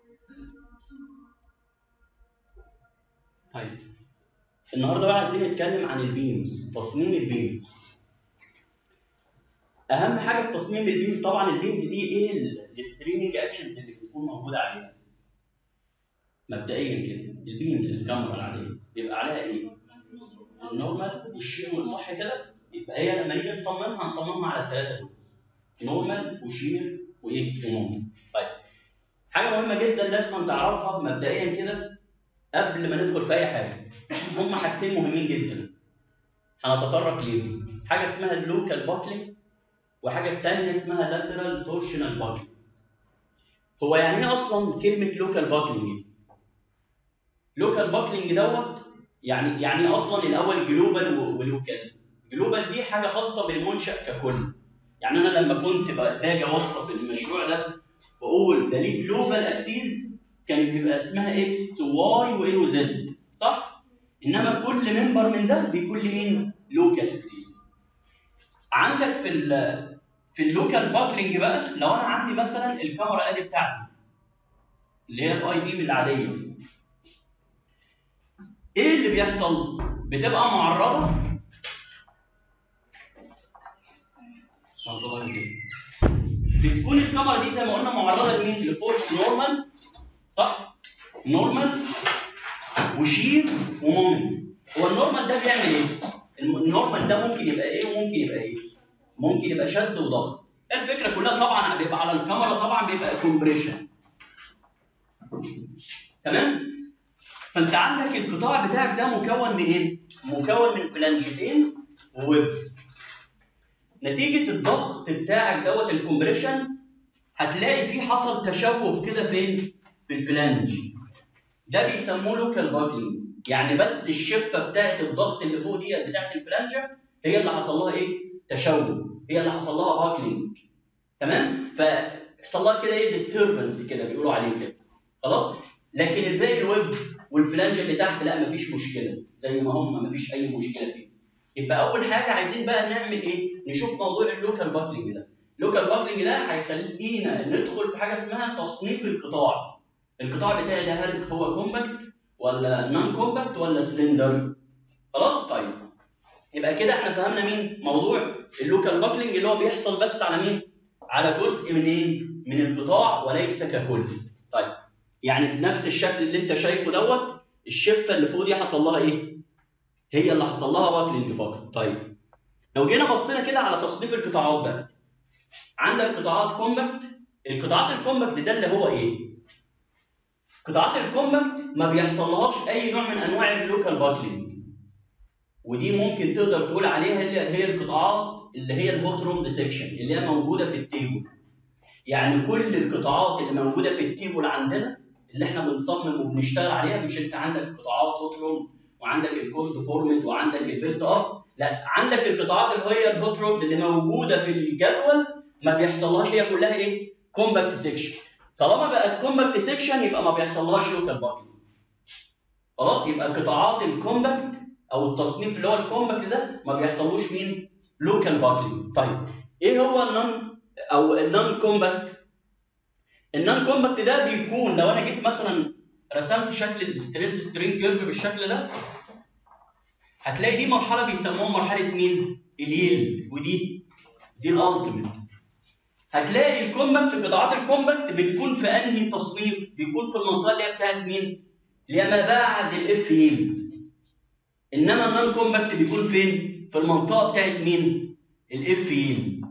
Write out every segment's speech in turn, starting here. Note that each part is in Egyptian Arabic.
طيب النهارده بقى عايزين نتكلم عن البيمز تصميم البيمز اهم حاجه في تصميم البيمز طبعا البيمز دي ايه الستريمنج اكشنز اللي بتكون موجوده عليها مبدئيا كده البيمز الكاميرا العاديه بيبقى عليها ايه النورمال والشير والصح كده يبقى هي لما نيجي نصممها هنصممها على الثلاثه دول نورمال وشير وايه ومومنت طيب حاجه مهمه جدا لازم تعرفها مبدئيا كده قبل ما ندخل في اي حاجه هم حاجتين مهمين جدا هنتطرق ليهم حاجه اسمها اللوكال باكلينج وحاجه ثانيه اسمها لاترال تورشنال باكلينج هو يعني ايه اصلا كلمه لوكال باكلينج لوكال باكلينج دوت يعني يعني اصلا الاول جلوبال ولوكال جلوبال دي حاجه خاصه بالمنشا ككل يعني انا لما كنت باجي اوصف المشروع ده واقول ده ليه جلوبال اكسيز كان بيبقى اسمها اكس واي واي وزد صح؟ انما كل ممبر من ده بيكون لي مين؟ لوكال اكسيس. عندك في ال في اللوكال باكلينج بقى لو انا عندي مثلا الكاميرا ادي بتاعتي اللي هي الاي بي العاديه ايه اللي بيحصل؟ بتبقى معرضه بتكون الكاميرا دي زي ما قلنا معرضه لمين؟ لفورس نورمال صح؟ نورمال وشير ومومنت هو النورمال ده بيعمل ايه؟ النورمال ده ممكن يبقى ايه وممكن يبقى ايه؟ ممكن يبقى شد وضغط الفكره كلها طبعا بيبقى على الكاميرا طبعا بيبقى كومبريشن تمام؟ فانت عندك القطاع بتاعك ده مكون من ايه؟ مكون من فلانجتين وويب نتيجه الضغط بتاعك دوت الكومبريشن هتلاقي فيه حصل تشوه كده فين؟ في الفلانج ده بيسموه لوكال باكلينج يعني بس الشفه بتاعه الضغط اللي فوق دي بتاعه الفلانجه هي اللي حصل لها ايه؟ تشوه هي اللي حصل لها باكلينج تمام؟ فحصل لها كده ايه ديستربنس كده بيقولوا عليه كده خلاص؟ لكن الباقي الويب والفلانج اللي تحت لا مفيش مشكله زي ما هم مفيش اي مشكله فيه يبقى اول حاجه عايزين بقى نعمل ايه؟ نشوف موضوع اللوكال باكلينج ده اللوكال باكلينج ده هيخلينا ندخل في حاجه اسمها تصنيف القطاع القطاع بتاعي ده هل هو كومباكت ولا نون كومباكت ولا سلندر خلاص طيب يبقى كده احنا فهمنا مين موضوع اللوكال باكلينج اللي هو بيحصل بس على مين على جزء من ايه من القطاع وليس ككل طيب يعني بنفس الشكل اللي انت شايفه دوت الشفه اللي فوق دي حصل لها ايه هي اللي حصل لها باكلينج فقط طيب لو جينا بصينا كده على تصنيف القطاعات بقى عندك قطاعات كومباكت القطاعات الكومباكت ده اللي هو ايه قطاعات الكومباكت ما بيحصلهاش اي نوع من انواع اللوكال باكلينج ودي ممكن تقدر تقول عليها هي هي القطاعات اللي هي الهوت روم ديسكشن اللي هي موجوده في التيبل يعني كل القطاعات اللي موجوده في التيبل عندنا اللي احنا بنصمم وبنشتغل عليها مش انت عندك قطاعات هوت روم وعندك الكوست فورمنت وعندك البيلت اب لا عندك القطاعات اللي هي الهوت روم اللي موجوده في الجدول ما بيحصلهاش هي كلها ايه كومباكت سيكشن طالما بقت كومباكت سيكشن يبقى ما بيحصلهاش لوكال باكلينج خلاص يبقى قطاعات الكومباكت او التصنيف اللي هو الكومباكت ده ما بيحصلوش مين لوكال باكلينج طيب ايه هو النون او النون كومباكت النون كومباكت ده بيكون لو انا جيت مثلا رسمت شكل الستريس سترين كيرف بالشكل ده هتلاقي دي مرحله بيسموها مرحله مين اليلد ودي دي الالتيميت هتلاقي الكومباكت قطاعات الكومباكت بتكون في انهي تصنيف بيكون في المنطقه اللي هي بتاعت مين اللي هي ما بعد الاف يلد انما النون كومباكت بيكون فين في المنطقه بتاعت مين الاف يلد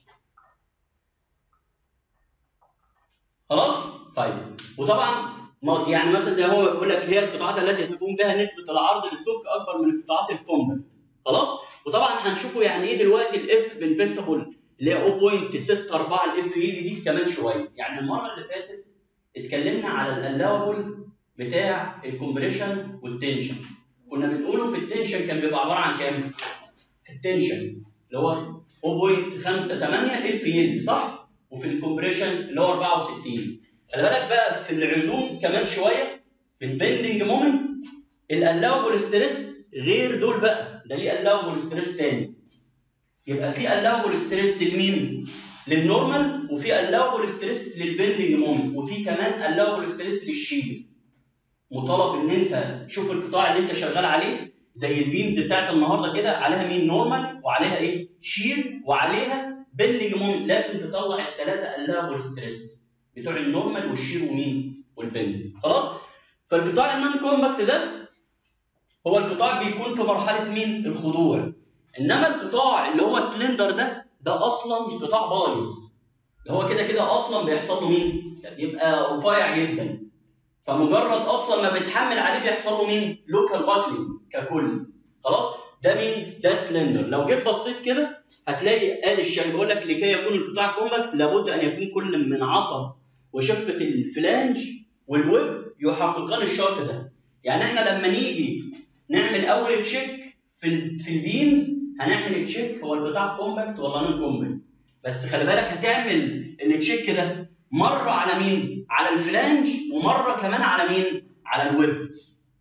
خلاص طيب وطبعا يعني مثلا زي هو بيقول لك هي القطاعات التي تكون بها نسبه العرض للسلك اكبر من القطاعات الكومباكت خلاص وطبعا هنشوفوا يعني ايه دلوقتي الاف بنبسبل اللي هي 0.64 الاف يل دي كمان شويه يعني المره اللي فاتت اتكلمنا على الالاوبل بتاع الكومبريشن والتنشن كنا بنقوله في التنشن كان بيبقى عباره عن كام؟ في التنشن اللي هو 0.58 اف يل صح؟ وفي الكومبريشن اللي هو 64 خلي بالك بقى في العزوم كمان شويه في البندنج مومنت الالاوبل ستريس غير دول بقى ده ليه الاوبل ستريس تاني يبقى في الاوبل ستريس لمين؟ للنورمال وفي الاوبل ستريس للبندنج مومنت وفي كمان الاوبل ستريس للشيل مطالب ان انت تشوف القطاع اللي انت شغال عليه زي البيمز بتاعت النهارده كده عليها مين نورمال وعليها ايه شيل وعليها بندنج مومنت لازم تطلع الثلاثه الاوبل ستريس بتوع النورمال والشير ومين والبند خلاص فالقطاع النون كومباكت ده هو القطاع بيكون في مرحله مين الخضوع انما القطاع اللي هو سلندر ده ده اصلا قطاع بايظ ده هو كده كده اصلا بيحصل له مين بيبقى رفيع جدا فمجرد اصلا ما بيتحمل عليه بيحصل له مين لوكال باكلينج ككل خلاص ده مين ده سلندر لو جيت بصيت كده هتلاقي ادي الشكل بيقول لك لكي يكون القطاع كومباكت لابد ان يكون كل من عصب وشفه الفلانج والويب يحققان الشرط ده يعني احنا لما نيجي نعمل اول تشيك في في البيمز هنعمل تشيك هو القطاع كومباكت ولا نون كومباكت بس خلي بالك هتعمل التشيك ده مره على مين على الفلانج ومره كمان على مين على الويب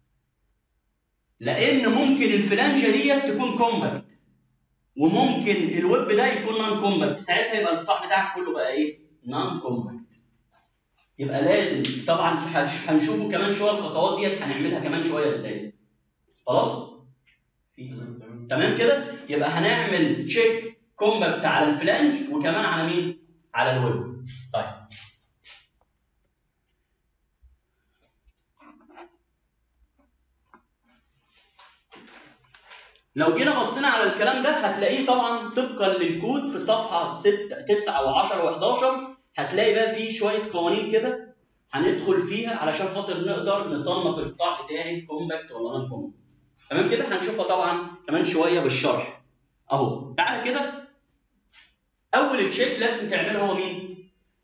لان ممكن الفلانجه ديت تكون كومباكت وممكن الويب ده يكون نون كومباكت ساعتها يبقى القطاع بتاعك كله بقى ايه نون كومباكت يبقى لازم طبعا هنشوفه كمان شويه الخطوات ديت هنعملها كمان شويه ازاي خلاص تمام كده يبقى هنعمل تشيك كومباكت على الفلانج وكمان على مين على الويب طيب لو جينا بصينا على الكلام ده هتلاقيه طبعا طبقا للكود في صفحه 6 9 و10 و11 هتلاقي بقى فيه شويه قوانين كده هندخل فيها علشان خاطر نقدر نصنف القطاع بتاعي كومباكت ولا نون كومباكت تمام كده هنشوفها طبعا كمان شويه بالشرح اهو تعالى كده اول تشيك لازم تعمله هو مين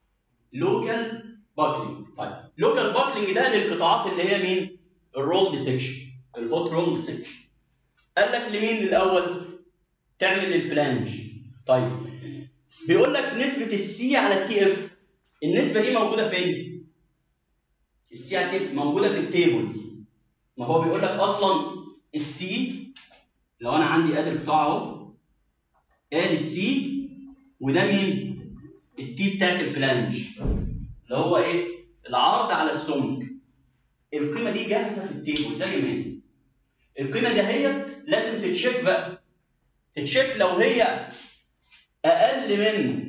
لوكال باكلينج طيب لوكال باكلينج ده للقطاعات اللي هي مين الرولد سيكشن الهوت رولد سيكشن قال لك لمين الاول تعمل الفلانج طيب بيقول لك نسبه السي على التي اف النسبه دي موجوده فين السي على التي اف موجوده في التيبل ما هو بيقول لك اصلا السي لو انا عندي ادي القطاع اهو ادي السي وده مين التي بتاعت الفلانج اللي هو ايه العرض على السمك القيمه دي جاهزه في التيبل زي ما هي القيمه دهيت لازم تتشيك بقى تتشيك لو هي اقل من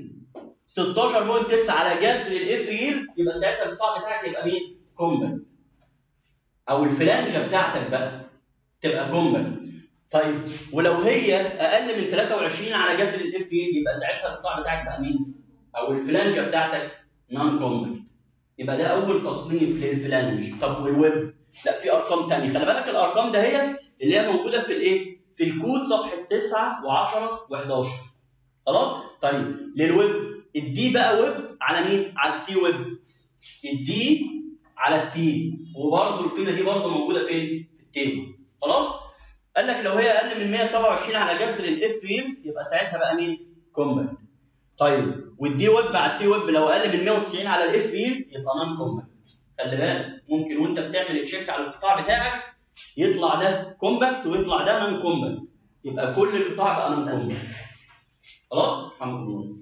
16.9 على جذر الاف يل يبقى ساعتها القطاع بتاعك يبقى مين؟ كومباكت او الفلانجه بتاعتك بقى تبقى كومباكت طيب ولو هي اقل من 23 على جذر الاف يل يبقى ساعتها القطاع بتاعك بقى مين؟ او الفلانجه بتاعتك نون كومباكت يبقى ده اول تصنيف للفلانج طب والويب لا في ارقام ثانيه خلي بالك الارقام دهيت اللي هي موجوده في الايه في الكود صفحه 9 و10 و11 خلاص طيب للويب الدي بقى ويب على مين على التي ويب الدي على التي وبرده القيمه دي برده موجوده فين في التيبل خلاص قال لك لو هي اقل من 127 على جذر الاف يم يبقى ساعتها بقى مين كومباكت طيب والدي ويب على التي ويب لو اقل من 190 على الاف يم يبقى نون كومباكت خلي بالك ممكن وانت بتعمل تشيك على القطاع بتاعك يطلع ده كومباكت ويطلع ده نون كومباكت يبقى كل القطاع بقى نون كومباكت خلاص الحمد لله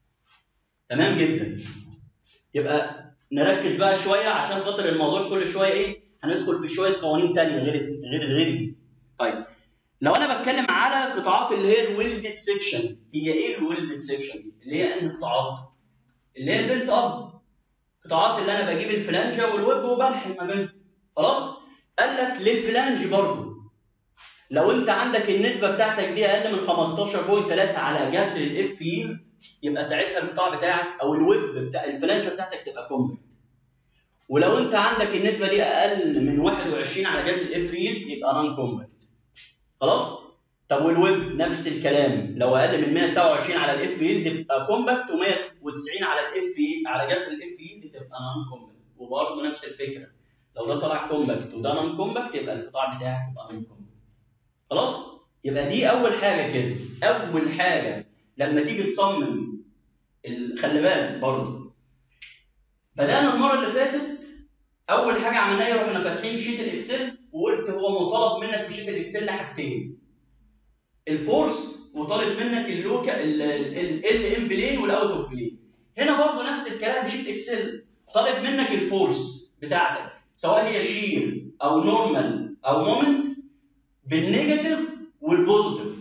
تمام جدا يبقى نركز بقى شويه عشان خاطر الموضوع كل شويه ايه هندخل في شويه قوانين ثانيه غير غير غير دي طيب لو انا بتكلم على قطاعات اللي هي الويلدد سيكشن هي ايه الويلدد سيكشن دي اللي هي ان قطاعات اللي هي البيلت اب قطاعات اللي انا بجيب الفلانجه والويب وبلحم ما بينهم خلاص قال لك للفلانج برضه لو انت عندك النسبه بتاعتك دي اقل من 15.3 على جذر الاف يلد يبقى ساعتها القطاع بتاعك او الويب بتاع الفلانجه بتاعتك تبقى كومباكت ولو انت عندك النسبه دي اقل من 21 على جذر الاف يلد يبقى نون كومباكت خلاص طب والويب نفس الكلام لو اقل من 127 على الاف يلد تبقى كومباكت و190 على الاف على جذر الاف يلد تبقى نون كومباكت وبرضه نفس الفكره لو ده طلع كومباكت وده نون كومباكت يبقى القطاع بتاعك يبقى نون كومباكت خلاص يبقى دي اول حاجه كده اول حاجه لما تيجي تصمم ال... خلي بالك برضه بدانا المره اللي فاتت اول حاجه عملناها رحنا فاتحين شيت الاكسل وقلت هو مطالب منك في شيت الاكسل حاجتين الفورس وطالب منك اللوكا ال ام بلين والاوت اوف بلين هنا برضه نفس الكلام شيت اكسل طالب منك الفورس بتاعتك سواء هي شير او نورمال او مومنت بالنيجاتيف والبوزيتيف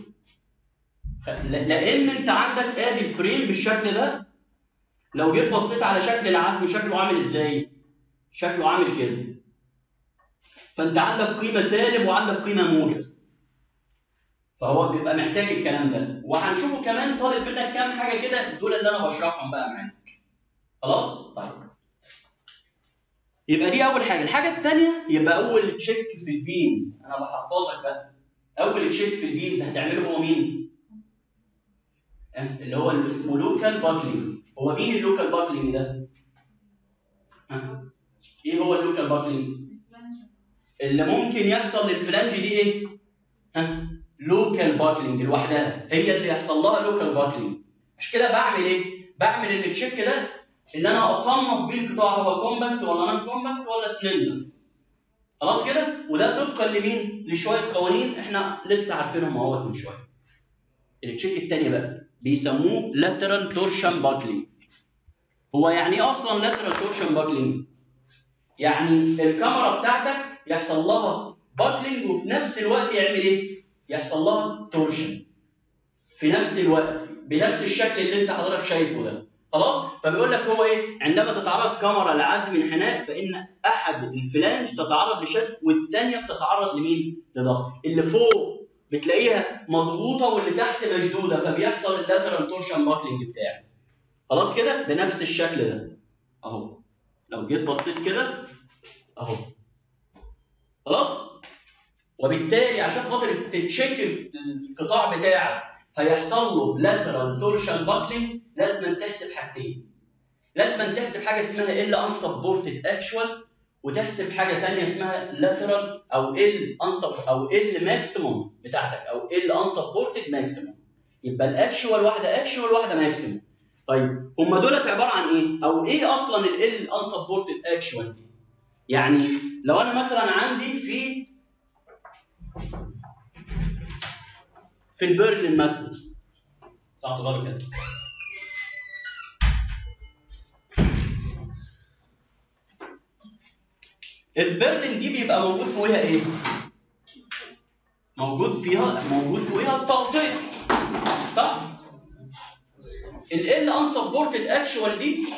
لان انت عندك ادي الفريم بالشكل ده لو جيت بصيت على شكل العزم شكله عامل ازاي؟ شكله عامل كده فانت عندك قيمه سالب وعندك قيمه موجب فهو بيبقى محتاج الكلام ده وهنشوفه كمان طالب منك كام حاجه كده دول اللي انا بشرحهم بقى معاك خلاص طيب يبقى دي اول حاجه الحاجه الثانيه يبقى اول تشيك في البيمز انا بحفظك بقى اول تشيك في البيمز هتعمله هو مين اللي هو اللي اسمه لوكال باكلينج هو مين اللوكال باكلينج ده ها ايه هو اللوكال باكلينج اللي ممكن يحصل للفلانج دي ايه ها لوكال باكلينج لوحدها هي اللي يحصل لها لوكال باكلينج عشان كده بعمل ايه بعمل التشيك ده اللي انا اصنف بيه القطاع هو كومباكت ولا نون كومباكت ولا سلندر خلاص كده وده طبقا لمين لشويه قوانين احنا لسه عارفينهم اهوت من شويه التشيك الثاني بقى بيسموه lateral torsion buckling هو يعني ايه اصلا lateral torsion buckling يعني الكاميرا بتاعتك يحصل لها باكلينج وفي نفس الوقت يعمل ايه يحصل لها تورشن في نفس الوقت بنفس الشكل اللي انت حضرتك شايفه ده خلاص فبيقول لك هو ايه عندما تتعرض كاميرا لعزم انحناء فان احد الفلانج تتعرض لشد والثانيه بتتعرض لمين لضغط اللي فوق بتلاقيها مضغوطه واللي تحت مشدوده فبيحصل اللاترال تورشن باكلينج بتاعي خلاص كده بنفس الشكل ده اهو لو جيت بصيت كده اهو خلاص وبالتالي عشان خاطر تتشيك القطاع بتاعك هيحصل له لاترال تورشن باكلينج لازم تحسب حاجتين لازم تحسب حاجه اسمها ال unsupported اكشوال وتحسب حاجه ثانيه اسمها لاترال او ال انسب او ال ماكسيموم بتاعتك او ال unsupported ماكسيموم يبقى الاكشوال واحده اكشوال واحده ماكسيموم طيب هم دولت عباره عن ايه او ايه اصلا ال unsupported اكشوال دي يعني لو انا مثلا عندي في في البرلين مثلا صح غلط كده البرلين دي بيبقى موجود فوقها ايه؟ موجود فيها موجود فوقها التغطيه صح؟ ال ال unsupported actual دي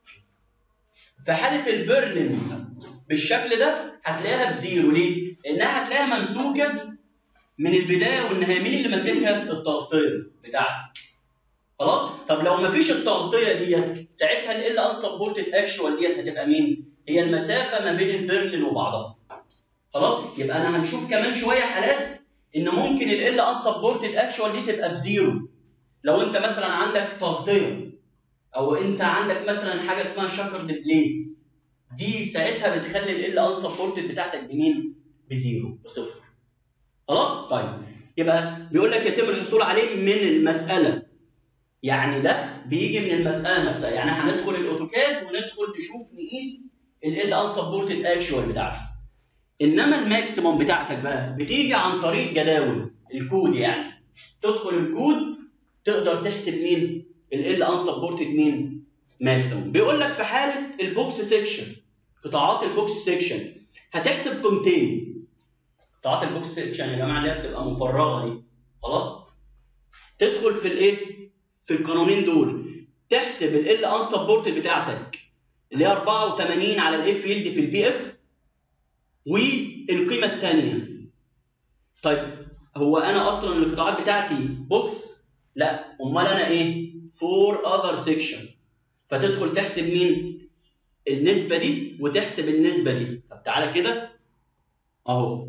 في حاله البرلين بالشكل ده هتلاقيها بزيرو ليه؟ لانها هتلاقيها ممسوكه من البدايه والنهايه مين اللي ماسكها؟ التغطيه بتاعتك خلاص؟ طب لو مفيش التغطيه ديت ساعتها ال ال unsupported actual ديت هتبقى مين؟ هي المسافه ما بين البرلين وبعضها خلاص؟ يبقى انا هنشوف كمان شويه حالات ان ممكن ال ال unsupported actual دي تبقى بزيرو لو انت مثلا عندك تغطيه او انت عندك مثلا حاجه اسمها شكرد بليت دي ساعتها بتخلي ال ال unsupported بتاعتك بمين؟ بزيرو بصفر خلاص؟ طيب يبقى بيقول لك يتم الحصول عليه من المساله يعني ده بيجي من المساله نفسها يعني هندخل الاوتوكاد وندخل نشوف نقيس ال ال unsupported actual بتاعتك انما الماكسيموم بتاعتك بقى بتيجي عن طريق جداول الكود يعني تدخل الكود تقدر تحسب مين ال ال unsupported مين ماكسيموم بيقول لك في حاله البوكس سيكشن قطاعات البوكس سيكشن هتحسب قيمتين قطاعات البوكس سيكشن يا جماعه اللي هي بتبقى مفرغه دي خلاص تدخل في الايه في القانونين دول تحسب ال ال unsupported بتاعتك اللي هي 84 على الاف يلد في البي اف والقيمه الثانيه طيب هو انا اصلا القطاعات بتاعتي بوكس لا امال انا ايه فور اذر سيكشن فتدخل تحسب مين النسبه دي وتحسب النسبه دي طب تعالى كده اهو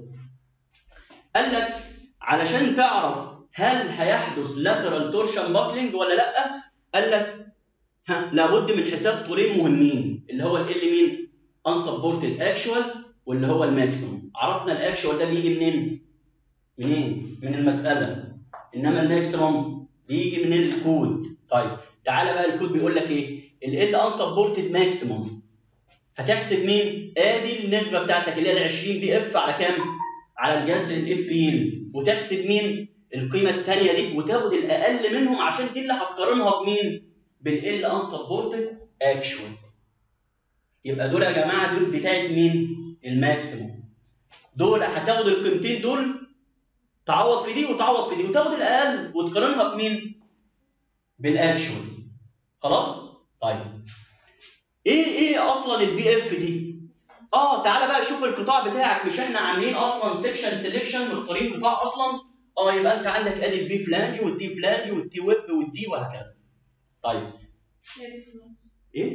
قال لك علشان تعرف هل هيحدث lateral torsion buckling ولا لا قال لك ها لابد من حساب طولين مهمين اللي هو ال مين unsupported actual واللي هو الماكسيموم عرفنا الاكشوال ده بيجي منين منين من المساله انما الماكسيموم بيجي من الكود طيب تعالى بقى الكود بيقول لك ايه ال unsupported maximum هتحسب مين ادي النسبه بتاعتك اللي هي ال 20 بي اف على كام على الجذر الاف يلد وتحسب مين القيمه الثانيه دي وتاخد الاقل منهم عشان دي اللي هتقارنها بمين؟ بالال انسبورتد اكشوال يبقى دول يا جماعه دول بتاعت مين؟ الماكسيموم دول هتاخد القيمتين دول تعوض في دي وتعوض في دي وتاخد الاقل وتقارنها بمين؟ بالاكشوال خلاص؟ طيب ايه ايه اصلا البي اف دي؟ اه تعالى بقى شوف القطاع بتاعك مش احنا عاملين اصلا سيكشن سيلكشن مختارين قطاع اصلا اه يبقى انت عندك ادي البي فلانج والدي فلانج والتي ويب والدي وهكذا طيب ايه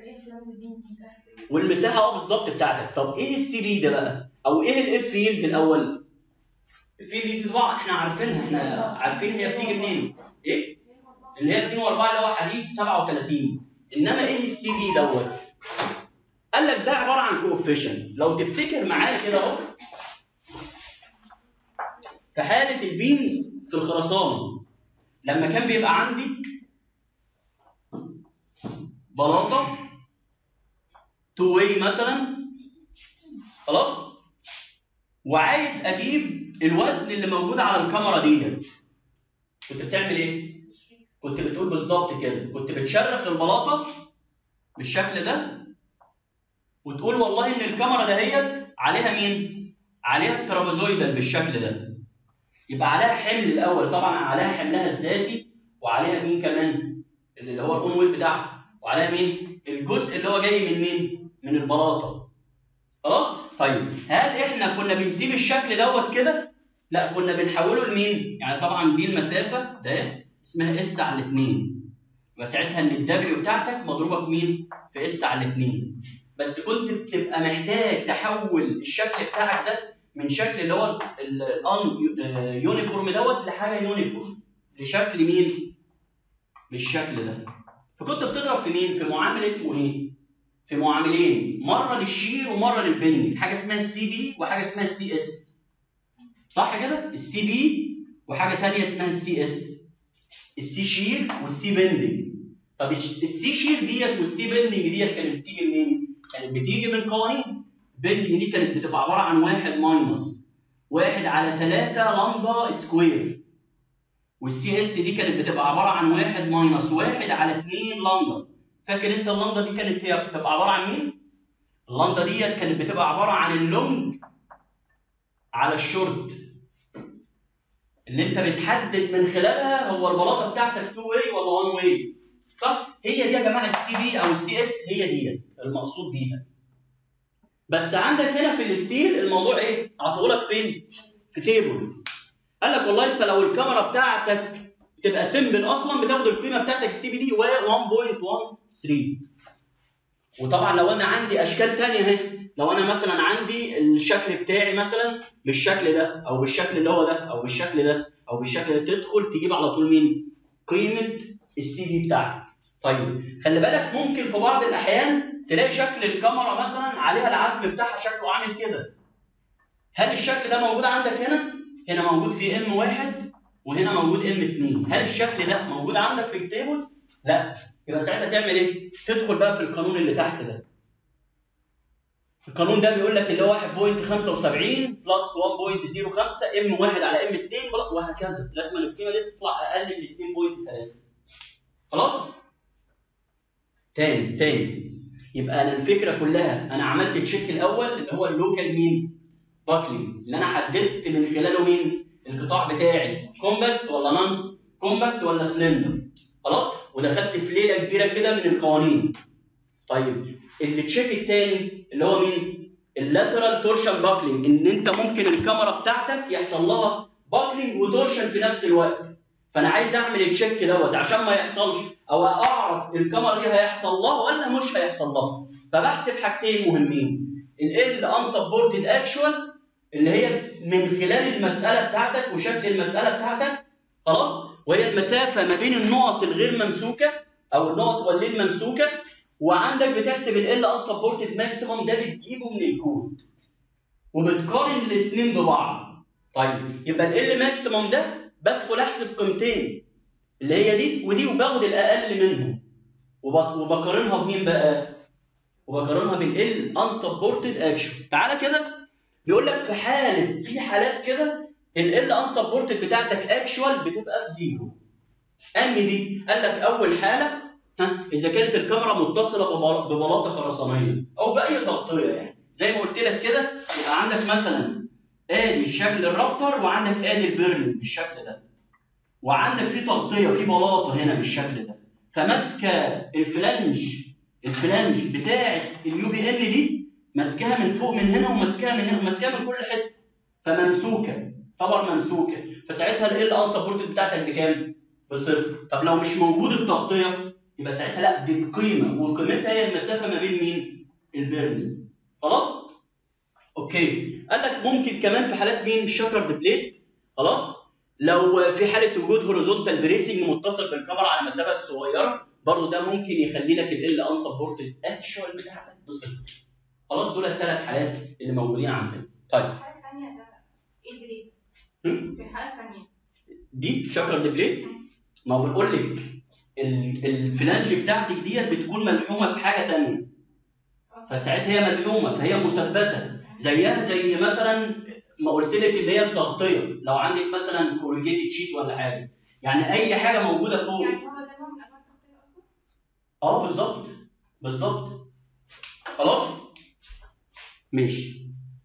والمساحه اه بالظبط بتاعتك طب ايه السي بي ده بقى او ايه الاف يلد الاول الفيلد دي طبعا احنا عارفينها احنا عارفين هي بتيجي منين ايه اللي هي 2 و4 اللي هو حديد 37 انما ايه السي بي دوت قال لك ده عباره عن كوفيشن لو تفتكر معايا كده اهو في حاله البيمز في الخرسانه لما كان بيبقى عندي بلاطه تو واي مثلا خلاص وعايز اجيب الوزن اللي موجود على الكاميرا ديت كنت بتعمل ايه؟ كنت بتقول بالظبط كده كنت بتشرخ البلاطه بالشكل ده وتقول والله ان الكاميرا دهيت عليها مين؟ عليها الترابيزويدال بالشكل ده يبقى عليها حمل الاول طبعا عليها حملها الذاتي وعليها مين كمان؟ اللي هو الاون ويت بتاعها وعليها مين؟ الجزء اللي هو جاي من مين؟ من البلاطه خلاص؟ طيب هل احنا كنا بنسيب الشكل دوت كده؟ لا كنا بنحوله لمين؟ يعني طبعا دي المسافه ده اسمها اس على 2 يبقى ساعتها ان الدبليو بتاعتك مضروبه في مين؟ في اس على 2 بس كنت بتبقى محتاج تحول الشكل بتاعك ده من شكل اللي هو الان يونيفورم دوت لحاجه يونيفورم لشكل مين؟ بالشكل ده فكنت بتضرب في مين؟ في معامل اسمه ايه؟ في معاملين مره للشير ومره للبنج حاجه اسمها السي بي وحاجه اسمها السي اس صح كده؟ السي بي وحاجه ثانيه اسمها السي اس السي شير والسي بندنج طب السي شير ديت والسي بندنج ديت كانت بتيجي منين؟ كانت بتيجي من قوانين البندنج دي كانت بتبقى عباره عن واحد ماينس واحد على 3 لامدا سكوير والسي اس دي كانت بتبقى عباره عن واحد ماينس واحد على 2 لامدا فاكر انت اللامدا دي كانت هي بتبقى عباره عن مين؟ اللامدا ديت كانت بتبقى عباره عن اللونج على الشورت اللي انت بتحدد من خلالها هو البلاطه بتاعتك 2 واي ولا 1 واي صح؟ هي دي يا جماعه السي بي او السي اس هي دي المقصود بيها بس عندك هنا في الستيل الموضوع ايه؟ عطولك فين؟ في تيبل قال لك والله انت لو الكاميرا بتاعتك تبقى سمبل اصلا بتاخد القيمه بتاعتك السي بي دي 1.13 وطبعا لو انا عندي اشكال ثانيه اهي لو انا مثلا عندي الشكل بتاعي مثلا بالشكل ده او بالشكل اللي هو ده او بالشكل ده او بالشكل ده تدخل تجيب على طول مين؟ قيمه السي بي بتاعتك. طيب خلي بالك ممكن في بعض الاحيان تلاقي شكل الكاميرا مثلا عليها العزم بتاعها شكله عامل كده. هل الشكل ده موجود عندك هنا؟ هنا موجود في ام واحد وهنا موجود ام 2 هل الشكل ده موجود عندك في التيبل؟ لا يبقى ساعتها تعمل ايه؟ تدخل بقى في القانون اللي تحت ده. القانون ده بيقول لك اللي هو 1.75 بلس 1.05 ام 1 على ام 2 وهكذا لازم القيمه دي تطلع اقل من 2.3 خلاص؟ تاني تاني يبقى انا الفكره كلها انا عملت تشيك الاول اللي هو اللوكال مين؟ باكلينج اللي انا حددت من خلاله مين؟ القطاع بتاعي كومباكت ولا نون كومباكت ولا سلندر خلاص؟ ودخلت في ليله كبيره كده من القوانين طيب التشيك الثاني اللي هو مين؟ اللاترال تورشن باكلينج ان انت ممكن الكاميرا بتاعتك يحصل لها باكلينج وتورشن في نفس الوقت فانا عايز اعمل التشيك دوت عشان ما يحصلش او اعرف الكاميرا دي هيحصل لها ولا مش هيحصل لها فبحسب حاجتين مهمين ال انسبورتد اكشوال اللي هي من خلال المساله بتاعتك وشكل المساله بتاعتك خلاص وهي المسافه ما بين النقط الغير ممسوكه او النقط والليل ممسوكه وعندك بتحسب ال انسبورتد ماكسيمم ده بتجيبه من الكود وبتقارن الاثنين ببعض طيب يبقى ال ماكسيمم ده بدخل احسب قيمتين اللي هي دي ودي وباخد الاقل منهم وبقارنها بمين بقى؟ وبقارنها بالال انسبورتد اكشن تعالى كده بيقول لك في حاله في حالات كده ال انسبورتد بتاعتك اكشوال بتبقى في زيرو انهي دي؟ قال لك اول حاله ها اذا كانت الكاميرا متصله ببل- ببلاطه خرسانيه او باي تغطيه يعني زي ما قلت لك كده يبقى عندك مثلا ادي شكل الرافتر وعندك ادي البرن بالشكل ده وعندك في تغطيه في بلاطه هنا بالشكل ده فماسكه الفلانج الفلانج بتاعه اليو بي ان دي ماسكاها من فوق من هنا وماسكاها من هنا وماسكاها من كل حته فممسوكه طبعا ممسوكه فساعتها ال ان سبورتد بتاعتك بكام؟ بصفر طب لو مش موجود التغطيه يبقى ساعتها لا دي بقيمه وقيمتها هي المسافه ما بين مين؟ البيرن خلاص؟ اوكي قال لك ممكن كمان في حالات مين؟ الشكرد بليت خلاص؟ لو في حاله وجود هوريزونتال بريسنج متصل بالكاميرا على مسافات صغيره برضه ده ممكن يخلي لك ال ان سبورتد اكشوال بتاعتك بصفر خلاص دول الثلاث حالات اللي موجودين عندنا طيب الحالة الثانية ده ايه البريك؟ هم؟ في الحالة الثانية دي شكر بليت ما هو بنقول لك ال- الفلانج بتاعتك ديت بتكون ملحومه في حاجه ثانيه فساعتها هي ملحومه فهي مثبته زيها زي مثلا ما قلت لك اللي هي التغطيه لو عندك مثلا كورجيتد شيت ولا حاجه يعني اي حاجه موجوده فوق يعني هو ده نوع من انواع التغطية اصلا؟ اه بالظبط بالظبط خلاص ماشي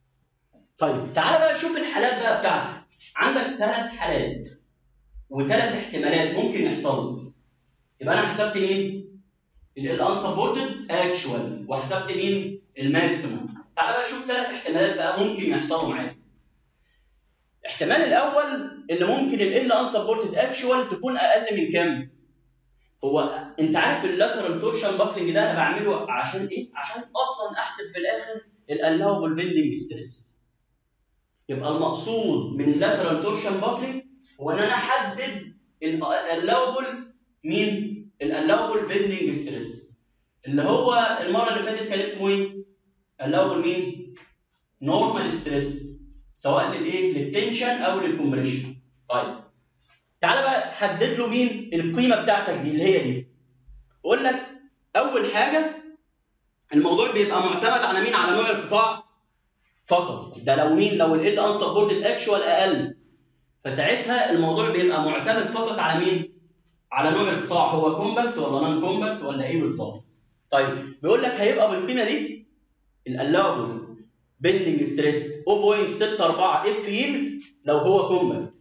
طيب تعالى بقى شوف الحالات بقى بتاعتك عندك ثلاث حالات وثلاث احتمالات ممكن يحصلوا يبقى انا حسبت مين الانسبورتد اكشوال وحسبت مين الماكسيموم تعالى بقى شوف ثلاث احتمالات بقى ممكن يحصلوا معاك الاحتمال الاول اللي ممكن ال انسبورتد اكشوال تكون اقل من كام هو انت عارف اللاترال تورشن باكلينج ده انا بعمله عشان ايه؟ عشان اصلا احسب في الاخر الالاوبل بيندنج ستريس. يبقى المقصود من اللاترال تورشن باكلينج هو ان انا احدد الالاوبل مين؟ الالاوبل بيندنج ستريس. اللي هو المره اللي فاتت كان اسمه ايه؟ الاوبل مين؟ نورمال ستريس سواء للايه؟ للتنشن او للكمبريشن. طيب تعالى بقى حدد له مين القيمه بتاعتك دي اللي هي دي اقول لك اول حاجه الموضوع بيبقى معتمد على مين على نوع القطاع فقط ده لو مين لو ال ان سبورتد اكشوال اقل فساعتها الموضوع بيبقى معتمد فقط على مين على نوع القطاع هو كومباكت ولا نون كومباكت ولا ايه بالظبط طيب بيقول لك هيبقى بالقيمه دي الالاوبل بيندنج ستريس 0.64 اف يلد لو هو كومباكت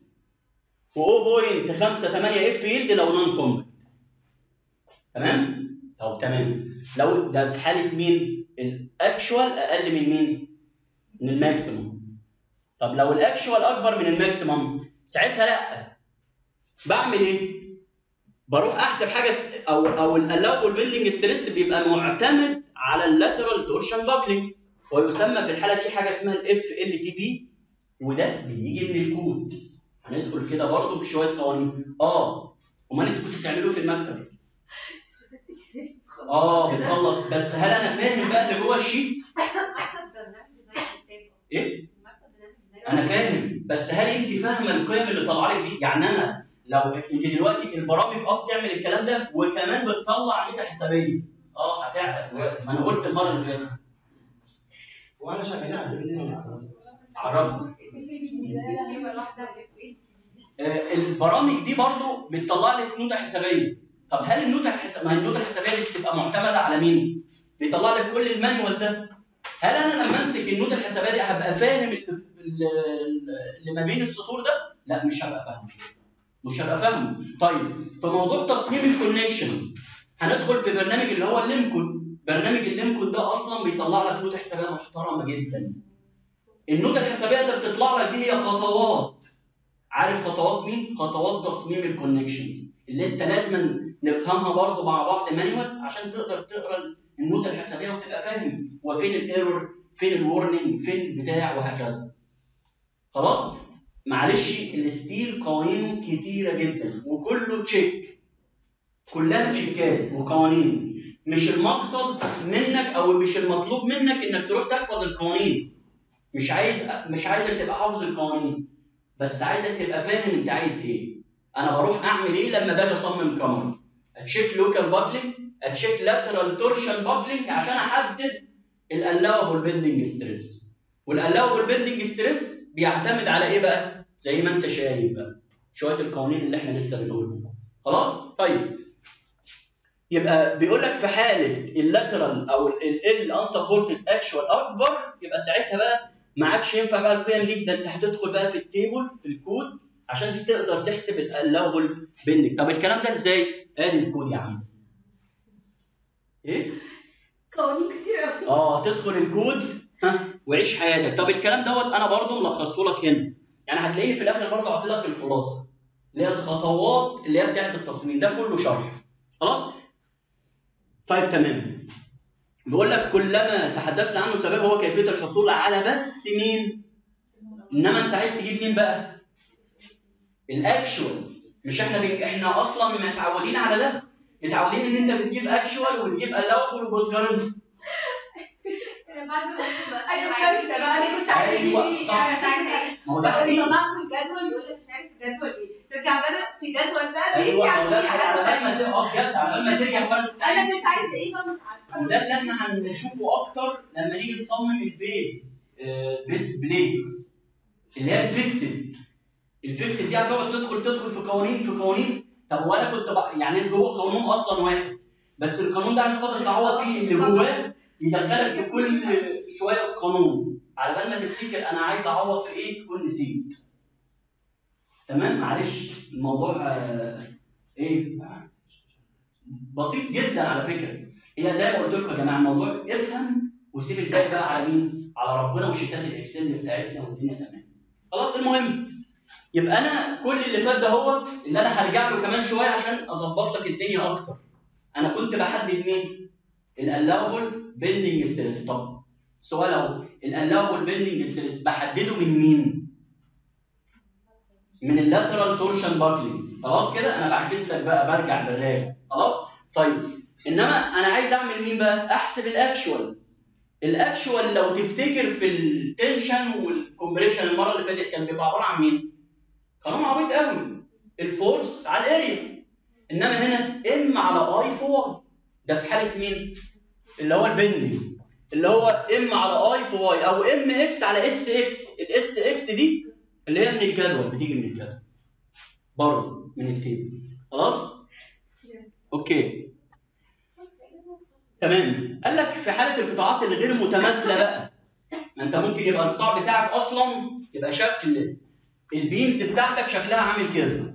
و0.58 اف يلد لو نون كومباكت تمام؟ طب تمام لو ده في حاله مين؟ الاكشوال اقل من مين؟ من الماكسيموم طب لو الاكشوال اكبر من الماكسيموم ساعتها لا بعمل ايه؟ بروح احسب حاجه س- او او الالاوبل بيلدنج ستريس بيبقى معتمد على اللاترال تورشن باكلينج ويسمى في الحاله دي حاجه اسمها الاف ال تي بي وده بيجي من الكود هندخل كده برضه في شويه قوانين اه امال انتوا كنتوا بتعملوه في المكتب اه بتخلص بس هل انا فاهم بقى اللي جوه الشيت ايه انا فاهم بس هل انت فاهمه القيم اللي طالعه لك دي يعني انا لو انت دلوقتي البرامج اه بتعمل الكلام ده وكمان بتطلع ميتا حسابيه اه هتعرف دلوقتي ما انا قلت المره اللي فاتت وانا شغال على البيلدينج ولا عرفنا آه، البرامج دي برضو بتطلع لك نوتة حسابيه طب هل النوتة الحسابيه ما هي النوتة الحسابيه دي بتبقى معتمده على مين؟ بيطلع لك كل المانيوال ده هل انا لما امسك النوتة الحسابيه دي هبقى فاهم ال- ال- اللي ما بين السطور ده؟ لا مش هبقى فاهمه مش هبقى فاهمه طيب في موضوع تصميم الكونكشنز هندخل في برنامج اللي هو الليمكون برنامج الليمكون ده اصلا بيطلع لك نوتة حسابيه محترمه جدا النوتة الحسابيه اللي بتطلع لك دي هي خطوات عارف خطوات مين؟ خطوات تصميم الكونكشنز اللي انت لازم نفهمها برضه مع بعض مانيوال عشان تقدر تقرا النوتة الحسابيه وتبقى فاهم هو فين الايرور فين الورنينج فين البتاع وهكذا خلاص معلش الستيل قوانينه كتيره جدا وكله تشيك كلها تشيكات وقوانين مش المقصد منك او مش المطلوب منك انك تروح تحفظ القوانين مش عايز مش عايزك تبقى حافظ القوانين بس عايزك تبقى فاهم انت عايز ايه انا بروح اعمل ايه لما باجي اصمم كاميرا اتشيك لوكال باكلينج اتشيك لاترال تورشن باكلينج عشان احدد الالاوبل بيندنج ستريس والالاوبل بيندنج ستريس بيعتمد على ايه بقى زي ما انت شايف بقى شويه القوانين اللي احنا لسه بنقولهم خلاص طيب يبقى بيقول لك في حاله اللاترال او ال انسبورتد اكشوال اكبر يبقى ساعتها بقى ما عادش ينفع بقى القيم دي ده انت هتدخل بقى في التيبل في الكود عشان تقدر تحسب الالاوبل بينك طب الكلام ده ازاي؟ ادي الكود يا عم ايه؟ قوانين كتير قوي اه تدخل الكود ها وعيش حياتك طب الكلام دوت انا برضو ملخصه لك هنا يعني هتلاقيه في الاخر برضو حاطط لك الخلاصه اللي هي الخطوات اللي هي بتاعت التصميم ده كله شرح خلاص طيب تمام بيقول لك كلما تحدثنا عنه سبب هو كيفيه الحصول على بس مين انما انت عايز تجيب مين بقى الاكشوال مش احنا بي... احنا اصلا متعودين على ده متعودين ان انت بتجيب اكشوال وبتجيب الاوبل وبتقارن انا بعد ما كنت بقى ايوه كنت بقى انا كنت عايزه أيوة، ايه صح. انا كنت عايزه ايه ما هو ده يقول لي حقيقي طلعت في الجدول يقول لك مش عارف الجدول ايه ترجع بقى في جدول بقى ايوه بيرجع ما هو ده في على حاجات بال ما تانية. تبقى بجد على بال ما ترجع بقى انت عايز انا كنت عايزه ايه بقى مش عارفه وده اللي احنا هنشوفه اكتر لما نيجي نصمم البيز آه، بيز بليدز اللي هي الفيكسد الفيكسد دي هتقعد تدخل تدخل في قوانين في قوانين طب وانا كنت بق... يعني هو قانون اصلا واحد بس القانون ده عشان خاطر تعوض فيه اللي جواه يدخلك في كل شويه في قانون على بال ما تفتكر انا عايز اعوض في ايه تكون نسيت تمام معلش الموضوع آه، ايه بسيط جدا على فكره هي زي ما قلت لكم يا جماعه الموضوع افهم وسيب الباقي بقى على مين؟ على ربنا وشيتات الاكسل بتاعتنا والدنيا تمام. خلاص المهم يبقى انا كل اللي فات ده هو اللي انا هرجع له كمان شويه عشان اظبط لك الدنيا اكتر. انا كنت بحدد مين؟ الالاوبل بيندنج ستريس طب سؤال اهو الالاوبل بيندنج ستريس بحدده من مين؟ من اللاترال تورشن باكلينج خلاص كده انا بعكس لك بقى برجع بالراجع خلاص طيب انما انا عايز اعمل مين بقى احسب الاكشوال الاكشوال لو تفتكر في التنشن والكومبريشن المره اللي فاتت كان بيبقى عباره عن مين قانون عبيط قوي الفورس على الاريا انما هنا ام على اي في واي ده في حاله مين اللي هو البندنج اللي هو ام على اي في واي او ام اكس على اس اكس الاس اكس دي اللي هي من الجدول بتيجي من الجدول برضه من التيبل خلاص اوكي تمام قال لك في حاله القطاعات الغير متماثله بقى ما انت ممكن يبقى القطاع بتاعك اصلا يبقى شكل البيمز بتاعتك شكلها عامل كده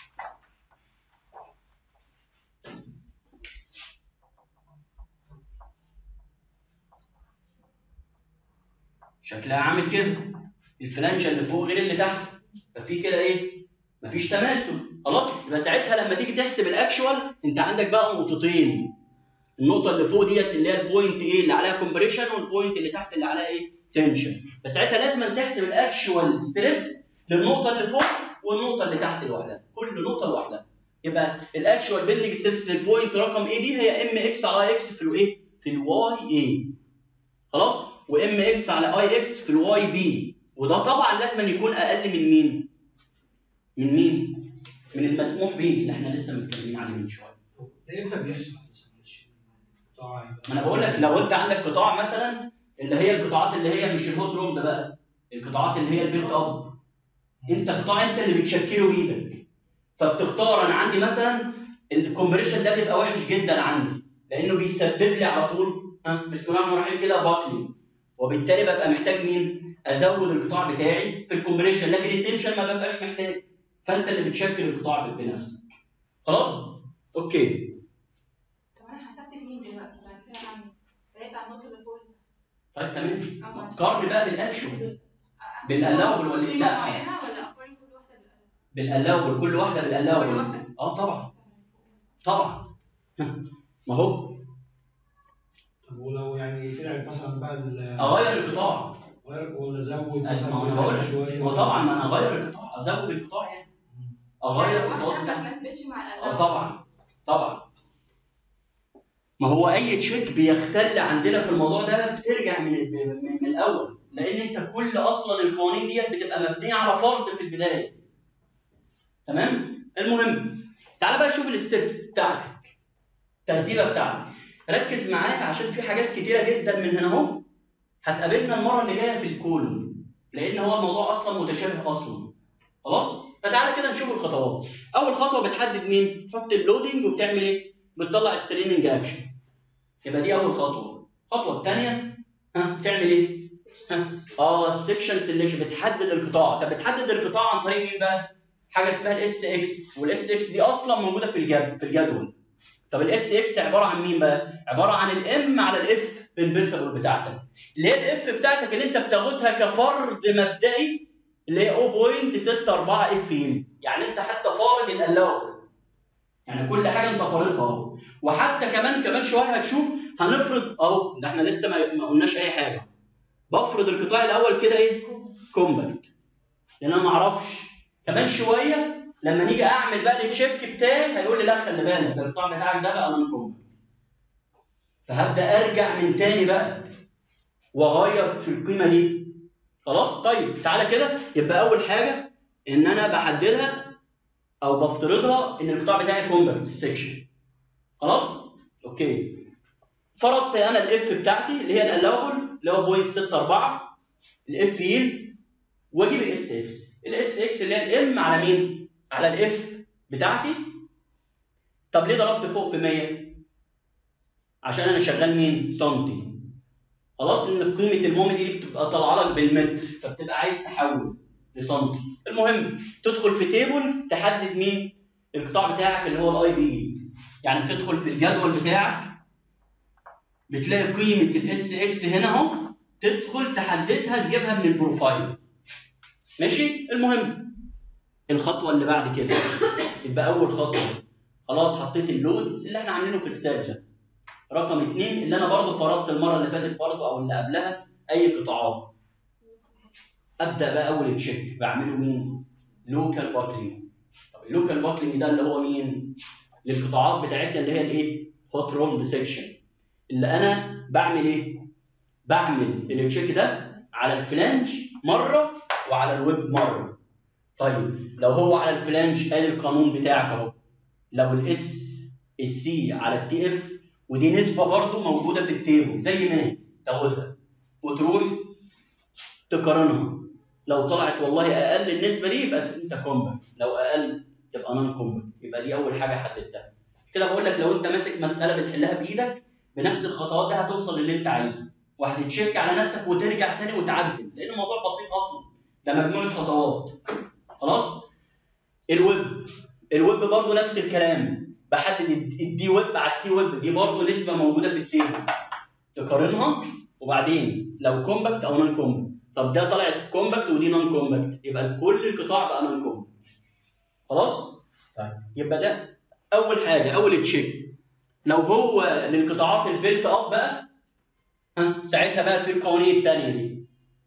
شكلها عامل كده الفلانجه اللي فوق غير اللي تحت ففي كده ايه مفيش تماثل خلاص يبقى ساعتها لما تيجي تحسب الاكشوال انت عندك بقى نقطتين النقطه اللي فوق ديت اللي هي البوينت ايه اللي عليها كومبريشن والبوينت اللي تحت اللي عليها ايه تنشن فساعتها لازم تحسب الاكشوال ستريس للنقطه اللي فوق والنقطه اللي تحت لوحدها كل نقطه لوحدها يبقى الاكشوال بيندنج ستريس للبوينت رقم ايه دي هي ام اكس على اكس في الايه في الواي ايه خلاص وام اكس على اي اكس في الواي بي وده طبعا لازم أن يكون اقل من مين من مين من المسموح به اللي احنا لسه متكلمين عليه من شويه ده امتى بيحصل مثلا معلش؟ قطاع يبقى- ما انا بقول لك لو انت عندك قطاع مثلا اللي هي القطاعات اللي هي مش الهوت روم ده بقى القطاعات اللي هي البيلت اب انت قطاع انت اللي بتشكله بايدك فبتختار انا عندي مثلا الكومبريشن ده بيبقى وحش جدا عندي لانه بيسبب لي على طول ها بسم الله الرحمن الرحيم كده باكلينج وبالتالي ببقى محتاج مين؟ ازود القطاع بتاعي في الكومبريشن لكن التنشن ما ببقاش محتاج فانت اللي بتشكل القطاع بنفسك خلاص؟ اوكي طب انا حسبت مين دلوقتي بعد كده اعمل بقيت على النقطه اللي فوق طيب تمام أما- قارن بقى بالاكشن بالالاوبل ولا قيمة لا معينه ولا اقارن كل واحده بالأقل؟ بالالاوبل كل واحده كل بالالاوبل واحدة؟ اه طبعا طبعا ما هو طب ولو يعني طلعت مثلا بقى ال- اغير القطاع غير ولا زود ما مثلا هو انا بقول لك شويه هو طبعا ما انا اغير القطاع ازود القطاع يعني اغير يعني القطاع واحده بتاعي ما تناسبتش مع اه الأقل طبعا طبعا ما هو اي تشيك بيختل عندنا في الموضوع ده بترجع من من, من الاول لان انت كل اصلا القوانين ديت بتبقى مبنيه على فرض في البدايه تمام المهم تعال بقى شوف الستبس بتاعتك الترتيبه بتاعتك ركز معايا عشان في حاجات كتيره جدا من هنا اهو هتقابلنا المره اللي جايه في الكولوم لان هو الموضوع اصلا متشابه اصلا خلاص فتعالى كده نشوف الخطوات اول خطوه بتحدد مين تحط اللودنج وبتعمل ايه بتطلع ستريننج اكشن يبقى دي اول خطوه الخطوه الثانيه ها بتعمل ايه ها اه السكشن سيلكشن بتحدد القطاع طب بتحدد القطاع عن طريق مين بقى حاجه اسمها الاس اكس والاس اكس دي اصلا موجوده في الجد في الجدول طب الاس اكس عباره عن مين بقى عباره عن الام على الاف بالبيسبل بتاعتك اللي هي الاف بتاعتك اللي انت بتاخدها كفرد مبدئي اللي هي 0.64 اف يل يعني انت حتى فارض الالاوبل يعني كل حاجه انت فارضها اهو وحتى كمان كمان شويه هتشوف هنفرض اهو ده احنا لسه ما ما قلناش اي حاجه بفرض القطاع الاول كده ايه كومباكت لان انا ما اعرفش كمان شويه لما نيجي اعمل بقى التشيك بتاعي هيقول لي لا خلي بالك ده القطاع بتاعك ده بقى نون كومباكت فهبدا ارجع من تاني بقى واغير في القيمه دي خلاص طيب تعالى كده يبقى اول حاجه ان انا بحددها او بفترضها ان القطاع بتاعي كومباكت سيكشن خلاص اوكي فرضت انا الاف بتاعتي اللي هي الالاوبل اللي هو 0.64 الاف يل واجيب الاس اكس الاس اكس اللي هي الام على مين على الاف بتاعتي طب ليه ضربت فوق في 100 عشان انا شغال مين سنتي خلاص ان قيمه المومنت دي بتبقى طالعه لك بالمتر فبتبقى عايز تحول لسنتي المهم تدخل في تيبل تحدد مين القطاع بتاعك اللي هو الاي بي يعني بتدخل في الجدول بتاعك بتلاقي قيمه الاس اكس هنا اهو تدخل تحددها تجيبها من البروفايل ماشي المهم الخطوه اللي بعد كده يبقى اول خطوه خلاص حطيت اللودز اللي احنا عاملينه في السيرجن رقم اثنين اللي انا برضه فرضت المره اللي فاتت برضه او اللي قبلها اي قطاعات ابدا بقى اول تشيك بعمله مين؟ لوكال باكلينج طب اللوكال باكلينج ده اللي هو مين؟ للقطاعات بتاعتنا اللي هي الايه؟ هوت رولد سيكشن اللي انا بعمل ايه؟ بعمل التشيك ده على الفلانج مره وعلى الويب مره طيب لو هو على الفلانج ادي القانون بتاعك اهو لو الاس السي على التي اف ودي نسبه برضو موجوده في التيبل زي ما هي تاخدها وتروح تقارنها لو طلعت والله اقل النسبه دي يبقى انت كومباكت لو اقل تبقى نون كومباكت يبقى دي اول حاجه حددتها كده بقول لك لو انت ماسك مساله بتحلها بايدك بنفس الخطوات دي هتوصل للي انت عايزه وهتتشيك على نفسك وترجع تاني وتعدل لان الموضوع بسيط اصلا ده مجموعه خطوات خلاص الويب الويب برضو نفس الكلام بحدد الدي ويب على التي ويب دي برضو نسبه موجوده في التيبل تقارنها وبعدين لو كومباكت او نون كومباكت طب ده طلعت كومباكت ودي نون كومباكت يبقى كل القطاع بقى نون كومباكت خلاص طيب يبقى ده اول حاجه اول تشيك لو هو للقطاعات البيلت اب بقى ها ساعتها بقى في القوانين الثانيه دي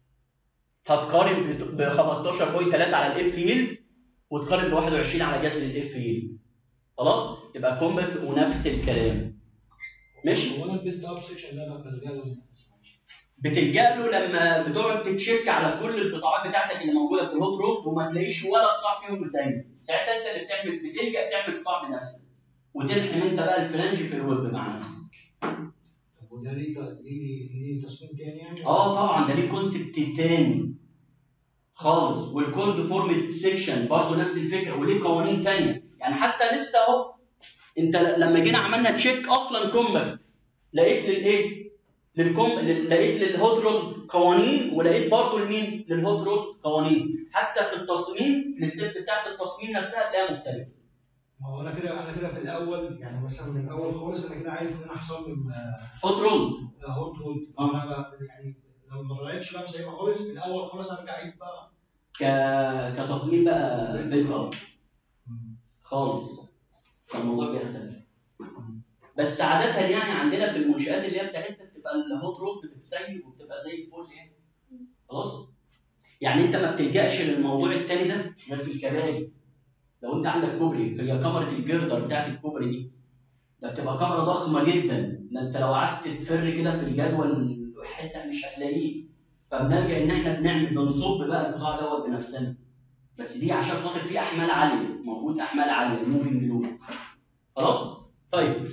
هتقارن ب 15.3 على الاف يل وتقارن ب 21 على جذر الاف يل خلاص يبقى كومباكت ونفس الكلام ماشي هو انا البيلت اب سيكشن ده ببقى الجدول بتلجا له لما بتقعد تتشيك على كل القطاعات بتاعتك اللي موجوده في الهوت رود وما تلاقيش ولا قطاع فيهم مساوي ساعتها انت اللي بتعمل بتلجا تعمل قطاع بنفسك وتلحم انت بقى الفلانج في الويب مع نفسك طب وده ليه ليه ليه تصميم تاني يعني؟ اه طبعا ده ليه كونسبت تاني خالص والكولد فورمت سيكشن برضه نفس الفكره وليه قوانين تانية يعني حتى لسه اهو انت لما جينا عملنا تشيك اصلا كومباكت لقيت للايه؟ للكم لل- لقيت للهوت رود قوانين ولقيت برضه لمين؟ للهوت رود قوانين حتى في التصميم في الستبس بتاعت التصميم نفسها هتلاقيها مختلفه ما هو انا كده انا كده في الاول يعني مثلا من الاول خالص انا كده عارف ان انا هصمم هوت رود هوت رود آه. انا بقى في- يعني لو ما طلعتش بقى زي ما خالص من الاول خالص ارجع اعيد بقى ك... كتصميم بقى بيلت اب خالص الموضوع بيختلف بس عادة يعني عندنا في المنشآت اللي هي بتاعتنا بتبقى الهوت رود بتتسيب وبتبقى زي الفل يعني خلاص يعني انت ما بتلجأش للموضوع التاني ده غير في الكباري لو انت عندك كوبري هي كاميرا الجردر بتاعت الكوبري دي ده بتبقى كاميرا ضخمه جدا ده انت لو قعدت تفر كده في الجدول حته مش هتلاقيه فبنلجأ ان احنا بنعمل بنصب بقى القطاع دوت بنفسنا بس دي عشان خاطر في احمال عاليه موجود احمال عاليه الموفينج لود خلاص طيب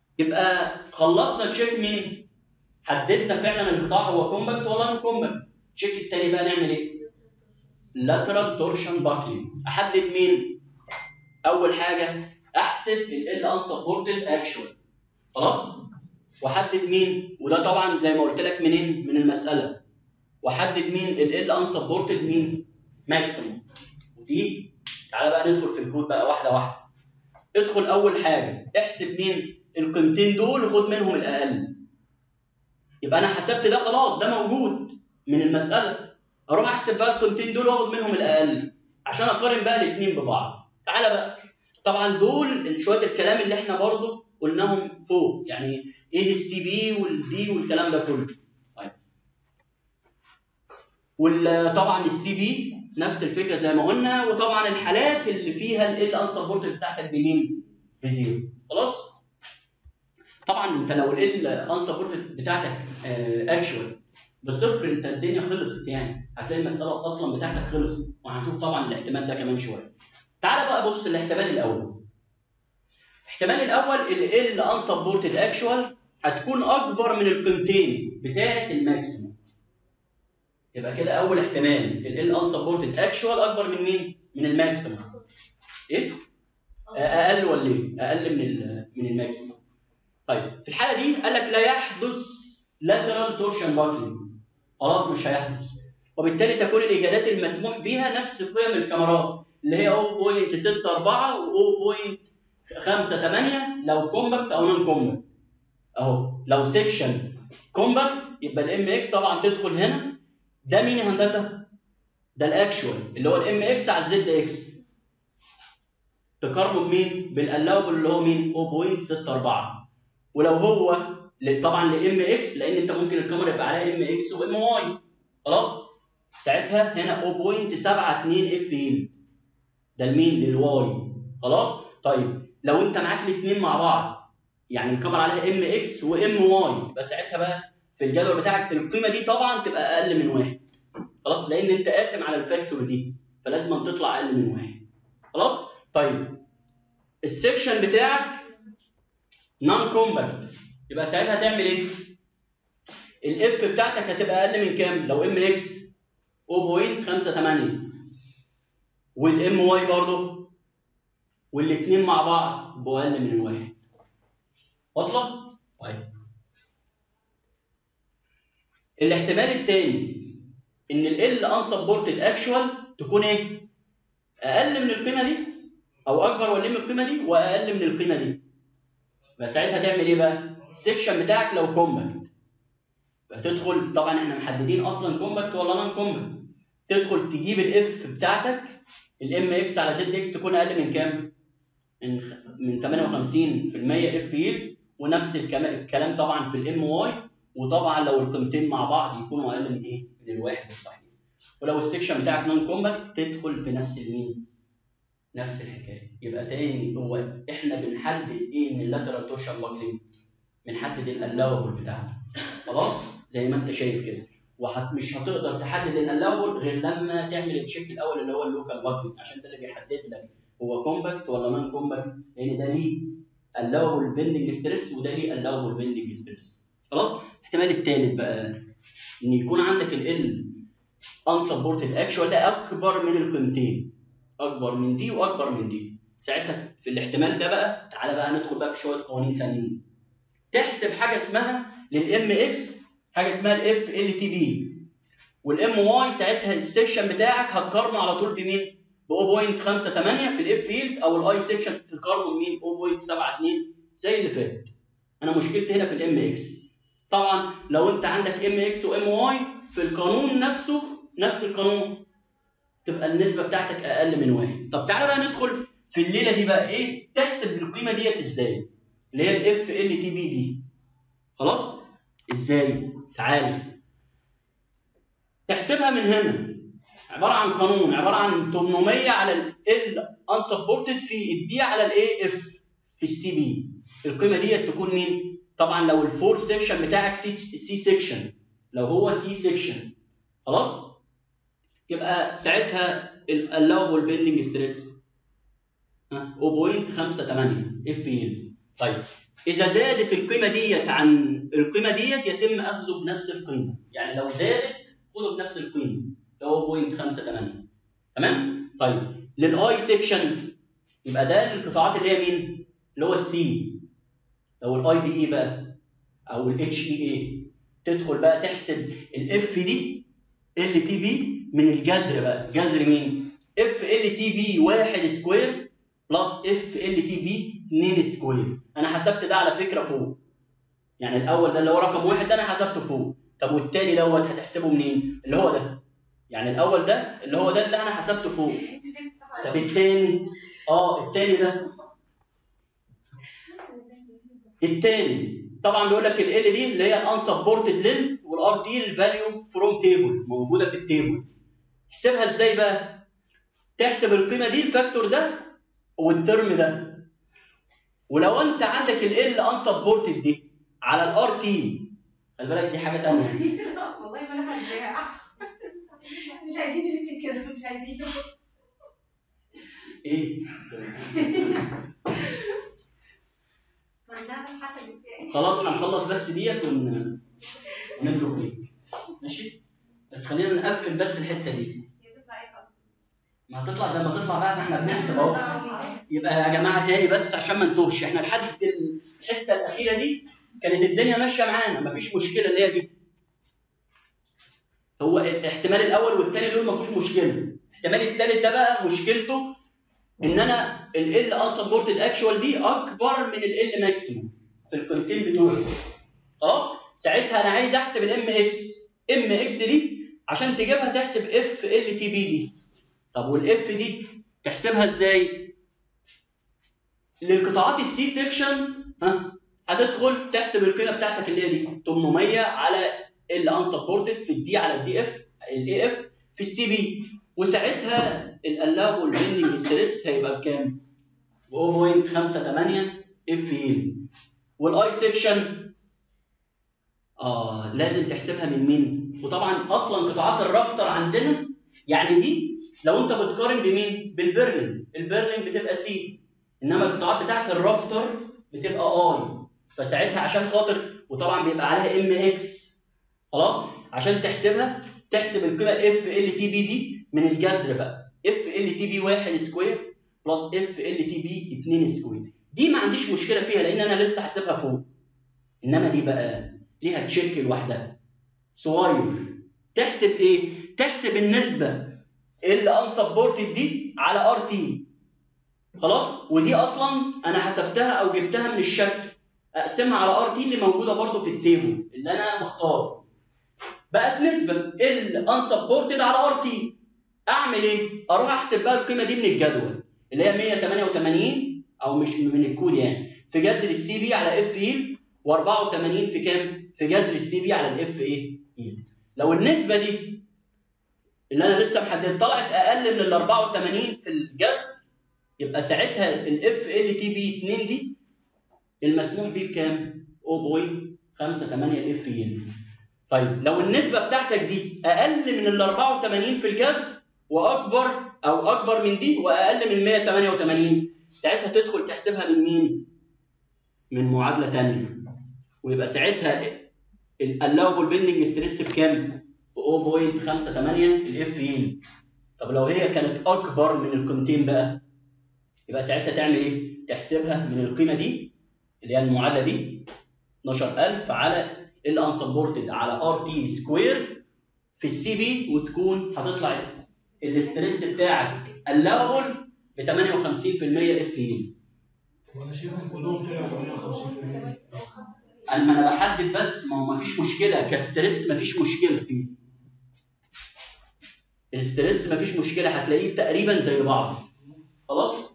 يبقى خلصنا تشيك مين حددنا فعلا القطاع هو كومباكت ولا نون كومباكت التشيك التاني بقى نعمل ايه؟ lateral torsion buckling احدد مين؟ اول حاجه احسب ال unsupported actual خلاص؟ واحدد مين؟ وده طبعا زي ما قلت لك منين؟ من المساله واحدد مين ال unsupported مين؟ ماكسيموم ودي تعالى بقى ندخل في الكود بقى واحده واحده ادخل اول حاجه احسب مين؟ القيمتين دول وخد منهم الاقل يبقى انا حسبت ده خلاص ده موجود من المساله اروح احسب بقى القيمتين دول واخد منهم الاقل عشان اقارن بقى الاثنين ببعض تعالى بقى طبعا دول شويه الكلام اللي احنا برضو قلناهم فوق يعني ايه السي بي والدي والكلام ده كله طيب وطبعا السي بي نفس الفكره زي ما قلنا وطبعا الحالات اللي فيها ال انسبورتد بتاعتك بمين؟ بزيرو خلاص؟ طبعا انت لو ال انسبورتد بتاعتك اكشوال بصفر انت الدنيا خلصت يعني هتلاقي المساله اصلا بتاعتك خلصت وهنشوف طبعا الاحتمال ده كمان شويه. تعال بقى بص الاحتمال الاول. الاحتمال الاول ال ال انسبورتد اكشوال هتكون اكبر من القيمتين بتاعه الماكسيموم. يبقى كده اول احتمال ال ال انسبورتد اكشوال اكبر من مين؟ من الماكسيموم. ايه؟ اقل ولا ايه؟ اقل من ال- من الماكسيموم. طيب في الحاله دي قال لك لا يحدث lateral torsion buckling خلاص مش هيحدث وبالتالي تكون الاجابات المسموح بيها نفس قيم الكاميرات اللي هي 0.64 و 0.58 لو كومباكت او نون كومباكت اهو لو سيكشن كومباكت يبقى الام اكس طبعا تدخل هنا ده مين يا هندسه؟ ده الاكشوال اللي هو الام اكس على الزد اكس تقارنه بمين؟ بالالاوبل اللي هو مين؟ 0.64 ولو هو ل- طبعا لام اكس لان انت ممكن الكاميرا يبقى عليها ام اكس وام واي خلاص ساعتها هنا 0.72 اف يلد ده لمين للواي خلاص طيب لو انت معاك الاثنين مع بعض يعني الكاميرا عليها ام اكس وام واي يبقى ساعتها بقى في الجدول بتاعك القيمه دي طبعا تبقى اقل من واحد خلاص لان انت قاسم على الفاكتور دي فلازم تطلع اقل من واحد خلاص طيب السكشن بتاعك نون كومباكت يبقى ساعتها هتعمل ايه؟ الاف بتاعتك هتبقى اقل من كام؟ لو ام اكس 0.58 والام واي برضه والاثنين مع بعض يبقوا اقل من الواحد. واصله؟ طيب. الاحتمال الثاني ان ال unsupported actual تكون ايه؟ اقل من القيمه دي او اكبر ولا من القيمه دي واقل من القيمه دي. يبقى ساعتها تعمل ايه بقى؟ السكشن بتاعك لو كومباكت هتدخل طبعا احنا محددين اصلا كومباكت ولا نون كومباكت تدخل تجيب الاف بتاعتك الام اكس على زد اكس تكون اقل من كام؟ من خ- من 58% اف يلد ونفس الكما- الكلام طبعا في الام واي وطبعا لو القيمتين مع بعض يكونوا اقل من ايه؟ من الواحد الصحيح ولو السكشن بتاعك نون كومباكت تدخل في نفس المين؟ نفس الحكايه يبقى تاني هو احنا بنحدد ايه من اللاترال تورشن باكلينج بنحدد الالاوبل بتاعنا خلاص زي ما انت شايف كده ومش هتقدر تحدد الالاوبل غير لما تعمل التشيك الاول اللي هو اللوكال باكلينج عشان ده اللي بيحدد لك هو كومباكت ولا نون كومباكت لان ده ليه الاوبل بيندنج ستريس وده ليه الاوبل بيندنج ستريس خلاص الاحتمال الثالث بقى ان يكون عندك ال unsupported actual ده اكبر من القيمتين اكبر من دي واكبر من دي ساعتها في الاحتمال ده بقى تعالى بقى ندخل بقى في شويه قوانين ثانيين تحسب حاجه اسمها للام اكس حاجه اسمها الاف ال تي بي والام واي ساعتها السكشن بتاعك هتقارنه على طول بمين؟ ب 0.58 في الاف فيلد او الاي سكشن تقارنه بمين؟ 0.72 زي اللي فات. انا مشكلتي هنا في الام اكس. طبعا لو انت عندك ام اكس وام واي في القانون نفسه نفس القانون تبقى النسبه بتاعتك اقل من واحد. طب تعالى بقى ندخل في الليله دي بقى ايه؟ تحسب القيمه ديت ازاي؟ اللي هي الاف ال تي بي دي. خلاص؟ ازاي؟ تعالى تحسبها من هنا عباره عن قانون عباره عن 800 على ال unsupported في الدي على الاي اف في السي بي القيمه دي تكون مين؟ طبعا لو الفور سيكشن بتاعك سي سي سيكشن لو هو سي سيكشن خلاص؟ يبقى ساعتها الالاوبل بيندنج ستريس 0.58 اف يلد طيب اذا زادت القيمه ديت عن القيمه ديت يتم اخذه بنفس القيمه يعني لو زادت خده بنفس القيمه اللي هو 0.58 تمام طيب للاي سيكشن يبقى ده القطاعات اللي هي مين اللي هو السي لو الاي بي اي بقى او الاتش اي اي تدخل بقى تحسب الاف دي ال تي بي من الجذر بقى جذر مين اف ال تي بي 1 سكوير بلس اف ال تي بي 2 سكوير انا حسبت ده على فكره فوق يعني الاول ده اللي هو رقم واحد ده انا حسبته فوق طب والتاني دوت هتحسبه منين اللي هو ده يعني الاول ده اللي هو ده اللي انا حسبته فوق طب التاني اه التاني ده التاني طبعا بيقول لك ال L دي اللي هي الانسبورتد لينث والار دي الفاليو فروم تيبل موجوده في التيبل احسبها ازاي بقى تحسب القيمه دي الفاكتور ده والترم ده ولو انت عندك ال L انسبورتد دي على الار تي خلي بالك دي حاجه ثانيه والله ما انا عايزاها مش عايزين نمشي كده مش عايزين ايه معناها الحسب بتاعي خلاص هنخلص بس ديت ون ونبدأ بريك ماشي بس خلينا نقفل بس الحته دي هي تطلع ايه خالص ما هتطلع زي ما تطلع بقى ما احنا بنحسب اهو يبقى يا جماعه تاني بس عشان ما نتوهش احنا لحد الحته الاخيره دي كانت الدنيا ماشيه معانا مفيش مشكله اللي هي دي هو الاحتمال الاول والثاني دول مفيش مشكله الاحتمال الثالث ده بقى مشكلته ان انا ال ال unsupported actual دي اكبر من ال ال ماكسيموم في الكونتين بتوعي خلاص ساعتها انا عايز احسب الام اكس ام اكس دي عشان تجيبها تحسب اف ال تي بي دي طب والاف دي تحسبها ازاي للقطاعات السي سيكشن ها هتدخل تحسب القيمه بتاعتك اللي هي دي 800 على ال unsupported في الدي على الدي اف الاي اف في السي بي وساعتها الالابل بيندنج ستريس هيبقى بكام؟ ب 0.58 اف يل والاي سيكشن اه لازم تحسبها من مين؟ وطبعا اصلا قطاعات الرافتر عندنا يعني دي لو انت بتقارن بمين؟ بالبرلين، البرلين بتبقى سي انما القطاعات بتاعت الرافتر بتبقى اي فساعتها عشان خاطر وطبعا بيبقى عليها ام اكس خلاص عشان تحسبها تحسب القيمه اف ال تي بي دي من الجذر بقى اف ال تي بي 1 سكوير بلس اف ال تي بي 2 سكوير دي ما عنديش مشكله فيها لان انا لسه حاسبها فوق انما دي بقى ليها تشيك لوحدها صغير تحسب ايه تحسب النسبه اللي انسبورتد دي على ار تي خلاص ودي اصلا انا حسبتها او جبتها من الشكل اقسمها على ار تي اللي موجوده برده في التيبل اللي انا مختاره بقت نسبه الانسبورتد على ار تي اعمل ايه اروح احسب بقى القيمه دي من الجدول اللي هي 188 او مش من الكود يعني في جذر السي بي على اف اي و84 في كام في جذر السي بي على الاف ايه لو النسبه دي اللي انا لسه محدد طلعت اقل من ال 84 في الجذر يبقى ساعتها الاف ال تي بي 2 دي المسموح بيه بكام 0.58 الاف اي طيب لو النسبه بتاعتك دي اقل من ال 84 في الجذر واكبر او اكبر من دي واقل من 188 ساعتها تدخل تحسبها من مين؟ من معادله ثانيه ويبقى ساعتها الالوبل بيندنج ستريس بكام؟ ب 0.58 الاف اي طب لو هي كانت اكبر من الكونتين بقى يبقى ساعتها تعمل ايه؟ تحسبها من القيمه دي اللي هي المعادله دي 12000 على الانسبورتد على ار تي سكوير في السي بي وتكون هتطلع الاستريس بتاعك اللابل ب 58% اف اي وانا شايفهم كلهم طلعوا 58% انا ما انا بحدد بس ما هو ما فيش مشكله كستريس ما فيش مشكله فيه الستريس ما فيش مشكله هتلاقيه تقريبا زي بعض خلاص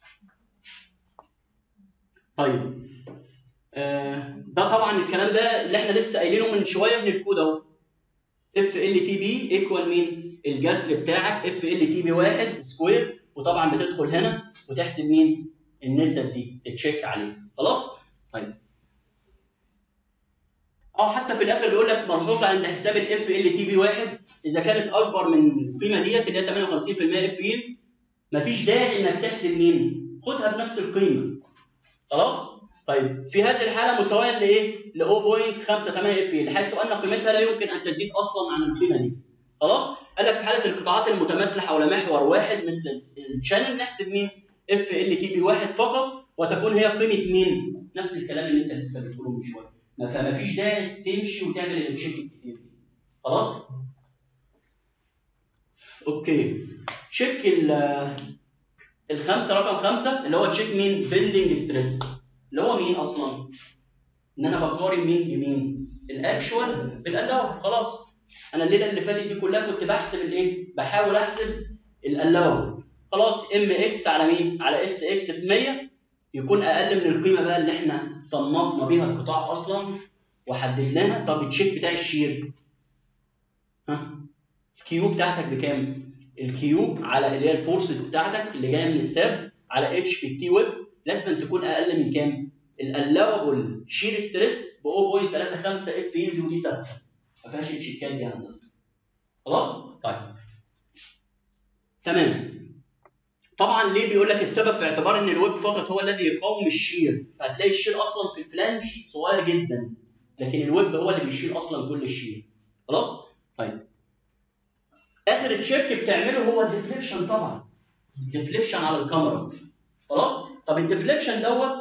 طيب آه ده طبعا الكلام ده اللي احنا لسه قايلينه من شويه من الكود اهو اف ال تي بي ايكوال مين الجذر بتاعك اف ال تي بي 1 سكوير وطبعا بتدخل هنا وتحسب مين النسب دي تتشيك عليها خلاص طيب اه حتى في الاخر بيقول لك ملحوظه عند حساب الاف ال تي بي 1 اذا كانت اكبر من القيمه ديت اللي هي 58% اف ال مفيش داعي انك تحسب مين خدها بنفس القيمه خلاص طيب في هذه الحاله مساويه لايه ل 0.58 اف ال حيث ان قيمتها لا يمكن ان تزيد اصلا عن القيمه دي خلاص قال لك في حاله القطاعات المتماثله حول محور واحد مثل الشانل نحسب مين اف ال تي بي واحد فقط وتكون هي قيمه مين نفس الكلام اللي انت لسه بتقوله من شويه ما- فما فيش داعي تمشي وتعمل التشيك الكتير دي خلاص اوكي تشيك ال- الخمسه رقم خمسه اللي هو تشيك مين بندنج ستريس اللي هو مين اصلا ان انا بقارن مين بمين الاكشوال بالالاو خلاص انا الليله اللي فاتت دي كلها كنت بحسب الايه بحاول احسب الالاو خلاص ام اكس على مين على اس اكس في 100 يكون اقل من القيمه بقى اللي احنا صنفنا بيها القطاع اصلا وحددناها طب التشيك بتاع الشير ها الكيو بتاعتك بكام الكيو على اللي هي الفورس بتاعتك اللي جايه من الساب على اتش في التي ويب لازم تكون اقل من كام الالاوبل شير ستريس ب 0.35 اف يلد ودي ثابته ما فيهاش التشيكات دي يا هندسه خلاص طيب تمام طبعا ليه بيقول لك السبب في اعتبار ان الويب فقط هو الذي يقاوم الشير فهتلاقي الشير اصلا في الفلانج صغير جدا لكن الويب هو اللي بيشيل اصلا كل الشير خلاص طيب اخر تشيك بتعمله هو الديفليكشن طبعا ديفليكشن على الكاميرا خلاص طب الديفليكشن دوت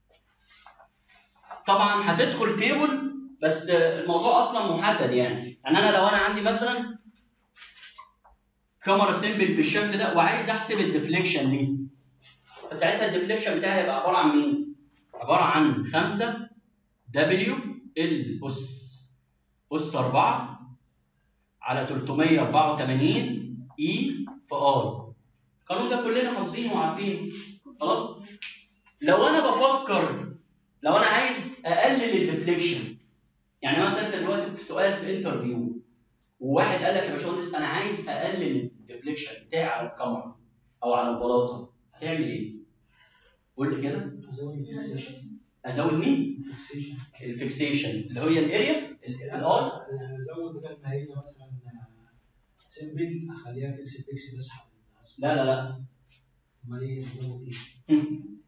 طبعا هتدخل تيبل بس الموضوع اصلا محدد يعني يعني انا لو انا عندي مثلا كاميرا سيمبل بالشكل ده وعايز احسب الديفليكشن دي فساعتها الديفليكشن بتاعي هيبقى عباره عن مين؟ عباره عن 5 دبليو ال اس اس 4 على 384 اي في ار القانون ده كلنا حافظينه وعارفينه خلاص لو انا بفكر لو انا عايز اقلل الديفليكشن يعني مثلا انت دلوقتي في سؤال في انترفيو وواحد قال لك يا باشمهندس انا عايز اقلل الديفليكشن بتاعي على الكاميرا او على البلاطه هتعمل ايه؟ قول لي كده ازود الفيكسيشن ازود مين؟ الفيكسيشن الفيكسيشن اللي هي الاريا الار يعني ازود بدل ما هي مثلا سيمبل اخليها فيكس فيكس تسحب لا لا لا امال ايه ازود ايه؟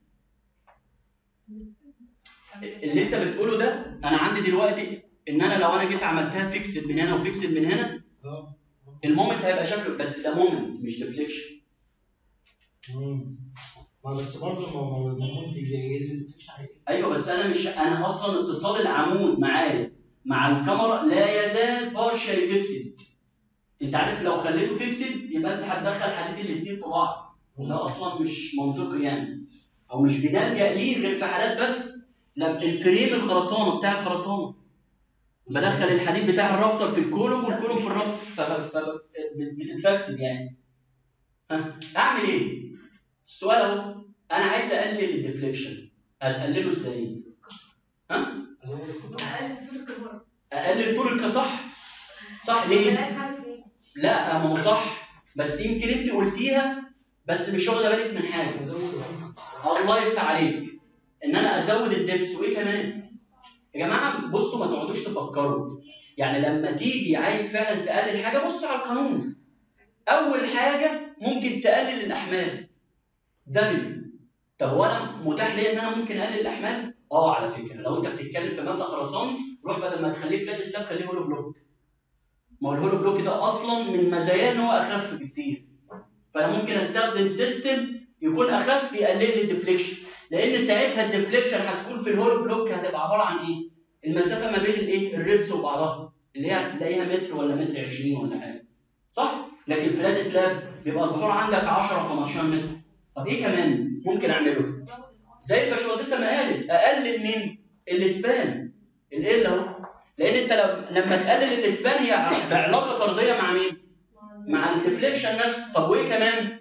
اللي انت بتقوله ده انا عندي دلوقتي ان انا لو انا جيت عملتها فيكسد من هنا وفيكسد من هنا اه المومنت هيبقى شكله بس ده مومنت مش ديفليكشن مم. ما بس برضه ما ما المنتج اللي مفيش عليه ايوه بس انا مش انا اصلا اتصال العمود معايا مع الكاميرا لا يزال بارشالي فيكسد انت عارف لو خليته فيكسد يبقى انت هتدخل حديد الاثنين في بعض وده اصلا مش منطقي يعني او مش بنلجا ليه غير في حالات بس لما الفريم الخرسانه بتاع الخرسانه بدخل الحديد بتاع الرافتر في الكولوم والكولوم في الرافتر فبتتفكسد يعني ها اعمل ايه؟ السؤال اهو انا عايز اقلل الديفليكشن هتقلله ازاي؟ ها؟ ازود القطاع اقل في الكبار اقلل طول صح؟ صح ليه؟ بلاش حاجه تاني لا ما هو صح بس يمكن انت قلتيها بس مش واخده بالك من حاجه ازود الله يفتح عليك ان انا ازود الدبس وايه كمان يا جماعه بصوا ما تقعدوش تفكروا يعني لما تيجي عايز فعلا تقلل حاجه بص على القانون اول حاجه ممكن تقلل الاحمال دبليو طب وانا متاح لي ان انا ممكن اقلل الاحمال اه على فكره لو انت بتتكلم في مبنى خرساني روح بدل ما تخليه فلات سلاب خليه هولو بلوك ما هو الهولو بلوك ده اصلا من مزاياه ان هو اخف بكتير فانا ممكن استخدم سيستم يكون اخف يقلل لي الديفليكشن لان ساعتها الديفليكشن هتكون في الهولو بلوك هتبقى عباره عن ايه؟ المسافه ما بين الايه؟ الريبس وبعضها اللي هي هتلاقيها متر ولا متر 20 ولا حاجه صح؟ لكن فلات سلاب بيبقى البحور عندك 10 15 متر طب ايه كمان ممكن اعمله؟ زي الباشمهندسه ما قالت اقلل من الاسبان ال اهو لان انت لو لما تقلل الاسبان هي بعلاقه طرديه مع مين؟ مع الديفليكشن نفسه طب وايه كمان؟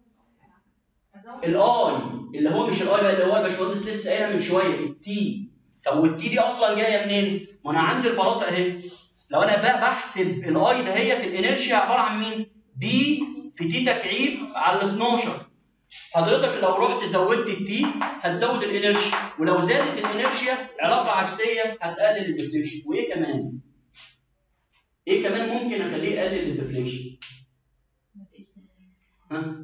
الاي اللي هو مش الاي بقى اللي هو الباشمهندس لسه قايلها من شويه التي طب والتي دي اصلا جايه منين؟ ما انا عندي البلاطه اهي لو انا بقى بحسب الاي دهيت الانرشيا عباره عن مين؟ بي في تي تكعيب على ال 12 حضرتك لو رحت زودت التي هتزود الانرشيا ولو زادت الانرشيا علاقه عكسيه هتقلل الديفليكشن وايه كمان؟ ايه كمان ممكن اخليه يقلل الديفليكشن؟ ها؟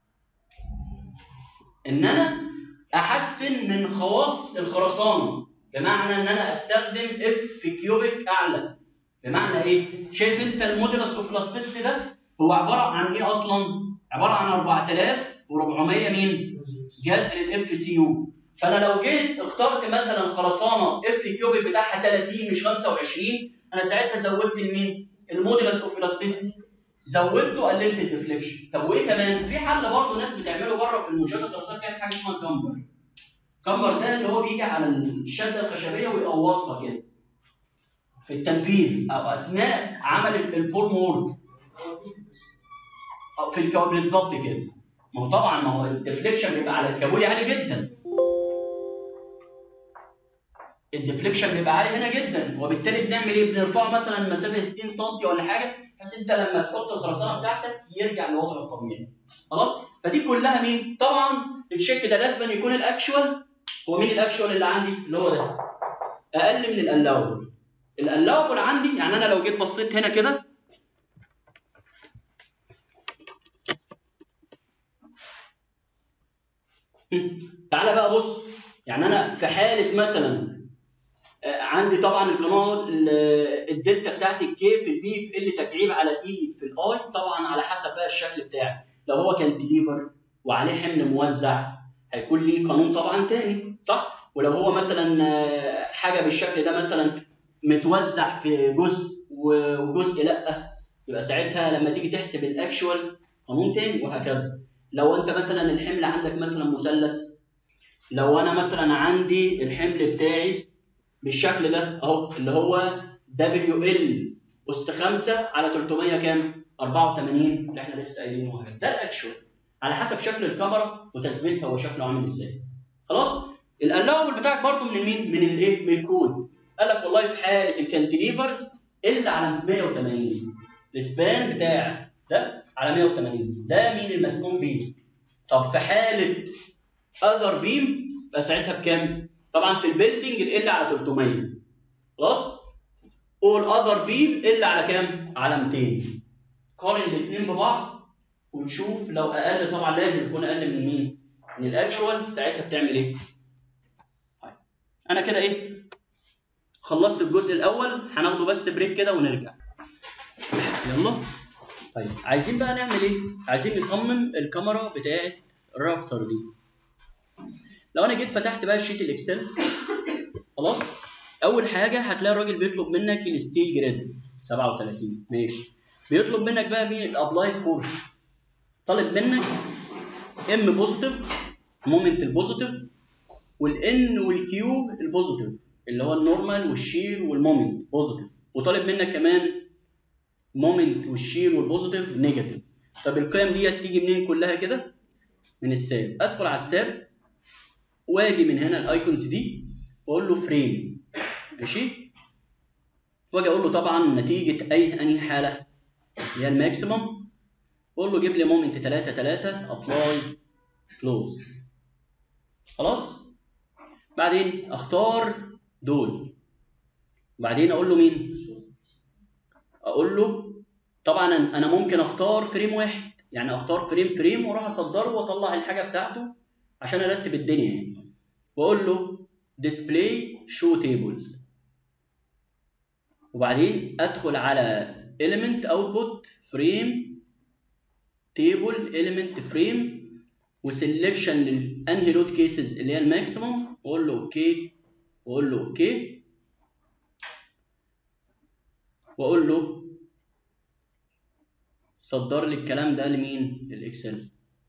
ان انا احسن من خواص الخرسانه بمعنى ان انا استخدم اف كيوبيك اعلى بمعنى ايه؟ شايف انت المودولس اوف لاستيستي ده هو عباره عن ايه اصلا؟ عباره عن 4400 مين؟ جذر الاف سي يو فانا لو جيت اخترت مثلا خرسانه اف كيوبيك بتاعها 30 مش 25 انا ساعتها زودت المين؟ المودولس اوف الاستيستي زودته قللت الديفليكشن طب وايه كمان؟ في حل برضه ناس بتعمله بره في المنشات الدراسيه بتعمل حاجه اسمها كامبر كامبر ده اللي هو بيجي على الشده الخشبيه ويقوصها كده في التنفيذ او اثناء عمل الفورم وورك أو في الكواب بالظبط كده ما هو طبعا ما هو الديفليكشن بيبقى على الكابولي عالي جدا الديفليكشن بيبقى عالي هنا جدا وبالتالي بنعمل ايه؟ بنرفعه مثلا مسافه 2 سم ولا حاجه بحيث انت لما تحط الخرسانه بتاعتك يرجع لوضعه الطبيعي خلاص؟ فدي كلها مين؟ طبعا التشيك ده لازم يكون الاكشوال هو مين الاكشوال اللي عندي؟ اللي هو ده اقل من الالاوبل الالاوبل عندي يعني انا لو جيت بصيت هنا كده تعالى بقى بص يعني انا في حاله مثلا آه، عندي طبعا القناه ال- الدلتا بتاعت الكي في البي في ال تكعيب على الاي في الاي طبعا على حسب بقى الشكل بتاعي لو هو كان ديليفر وعليه حمل موزع هيكون ليه قانون طبعا تاني صح ولو هو مثلا آه، حاجه بالشكل ده مثلا متوزع في جزء و- وجزء لا يبقى ساعتها لما تيجي تحسب الاكشوال قانون تاني وهكذا لو انت مثلا الحمل عندك مثلا مثلث لو انا مثلا عندي الحمل بتاعي بالشكل ده اهو اللي هو دبليو ال اس 5 على 300 كام 84 اللي احنا لسه قايلينه اهي ده الاكشوال على حسب شكل الكاميرا وتثبيتها هو شكله عامل ازاي خلاص الالاوبل بتاعك برضو من مين من الايه من الكود قال لك والله في حاله الكانتليفرز الا على 180 السبان بتاع ده على 180 ده مين المسموم بيه طب في حاله اذر بيم يبقى ساعتها بكام طبعا في البيلدنج ال على 300 خلاص اول اذر بيم ال على كام على 200 قارن الاثنين ببعض ونشوف لو اقل طبعا لازم يكون اقل من مين من الاكشوال ساعتها بتعمل ايه طيب انا كده ايه خلصت الجزء الاول هناخده بس بريك كده ونرجع يلا طيب عايزين بقى نعمل ايه عايزين نصمم الكاميرا بتاعه الرافتر دي لو انا جيت فتحت بقى الشيت الاكسل خلاص اول حاجه هتلاقي الراجل بيطلب منك الستيل جريد 37 ماشي بيطلب منك بقى مين الابلايد فورس طالب منك ام بوزيتيف مومنت البوزيتيف والان والكيو البوزيتيف اللي هو النورمال والشير والمومنت بوزيتيف وطالب منك كمان مومنت والشير والبوزيتيف نيجاتيف طب القيم ديت تيجي منين كلها كده من الساب ادخل على الساب واجي من هنا الايكونز دي واقول له فريم ماشي واجي اقول له طبعا نتيجه اي انهي حاله اللي هي الماكسيمم واقول له جيب لي مومنت 3 3 ابلاي كلوز خلاص بعدين اختار دول بعدين اقول له مين اقول له طبعا انا ممكن اختار فريم واحد يعني اختار فريم فريم واروح اصدره واطلع الحاجه بتاعته عشان ارتب الدنيا يعني واقول له display show table وبعدين ادخل على element output frame table element frame وسelection للانهي لود كيسز اللي هي الماكسيموم واقول له اوكي واقول له اوكي واقول له صدر لي الكلام ده لمين للاكسل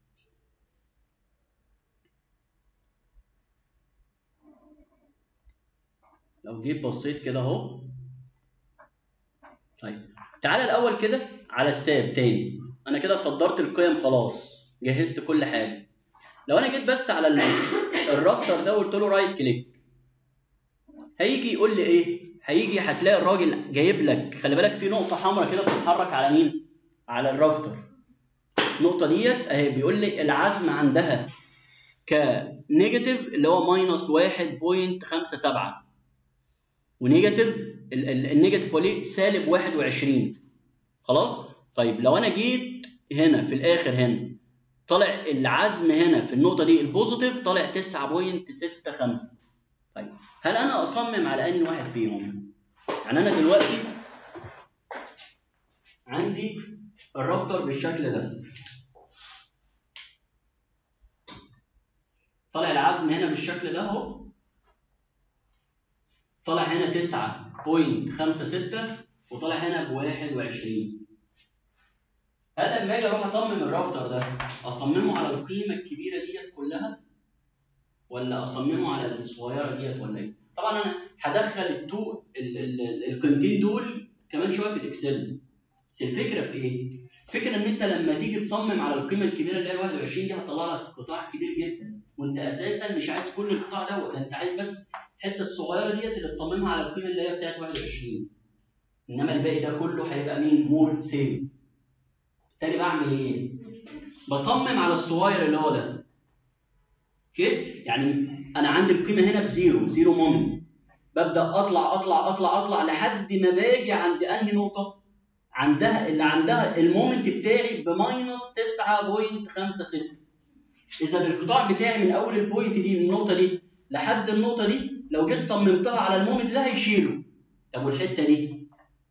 لو جيت بصيت كده اهو طيب تعالى الاول كده على الساب تاني انا كده صدرت القيم خلاص جهزت كل حاجه لو انا جيت بس على ال- الرافتر ده وقلت له رايت كليك هيجي يقول لي ايه هيجي هتلاقي الراجل جايب لك خلي بالك في نقطه حمراء كده بتتحرك على مين على الرافتر النقطه ديت اهي بيقول لي العزم عندها كنيجاتيف اللي هو ماينس 1.57 ونيجاتيف ال- ال- النيجاتيف هو ليه سالب 21 خلاص طيب لو انا جيت هنا في الاخر هنا طالع العزم هنا في النقطه دي البوزيتيف طالع 9.65 طيب هل انا اصمم على انهي واحد فيهم يعني انا دلوقتي عندي الرافتر بالشكل ده طالع العزم هنا بالشكل ده اهو طالع هنا 9.56 وطالع هنا ب 21 هل لما اجي اروح اصمم الرافتر ده اصممه على القيمه الكبيره ديت كلها ولا اصممه على الصغيره ديت ولا ايه؟ طبعا انا هدخل التو ال- ال- ال- القيمتين دول كمان شويه في الاكسل بس الفكره في ايه؟ الفكره ان انت لما تيجي تصمم على القيمه الكبيره اللي هي 21 دي هتطلع لك قطاع كبير جدا وانت اساسا مش عايز كل القطاع دوت ده انت عايز بس الحته الصغيره ديت اللي تصممها على القيمه اللي هي بتاعت 21 انما الباقي ده كله هيبقى مين؟ مور سيم بالتالي بعمل ايه؟ بصمم على الصغير اللي هو ده اوكي يعني انا عندي القيمه هنا بزيرو زيرو مومنت ببدا اطلع اطلع اطلع اطلع لحد ما باجي عند انهي نقطه عندها اللي عندها المومنت بتاعي بماينس 9.56 اذا القطاع بتاعي من اول البوينت دي من النقطه دي لحد النقطه دي لو جيت صممتها على المومنت ده هيشيله طب والحته دي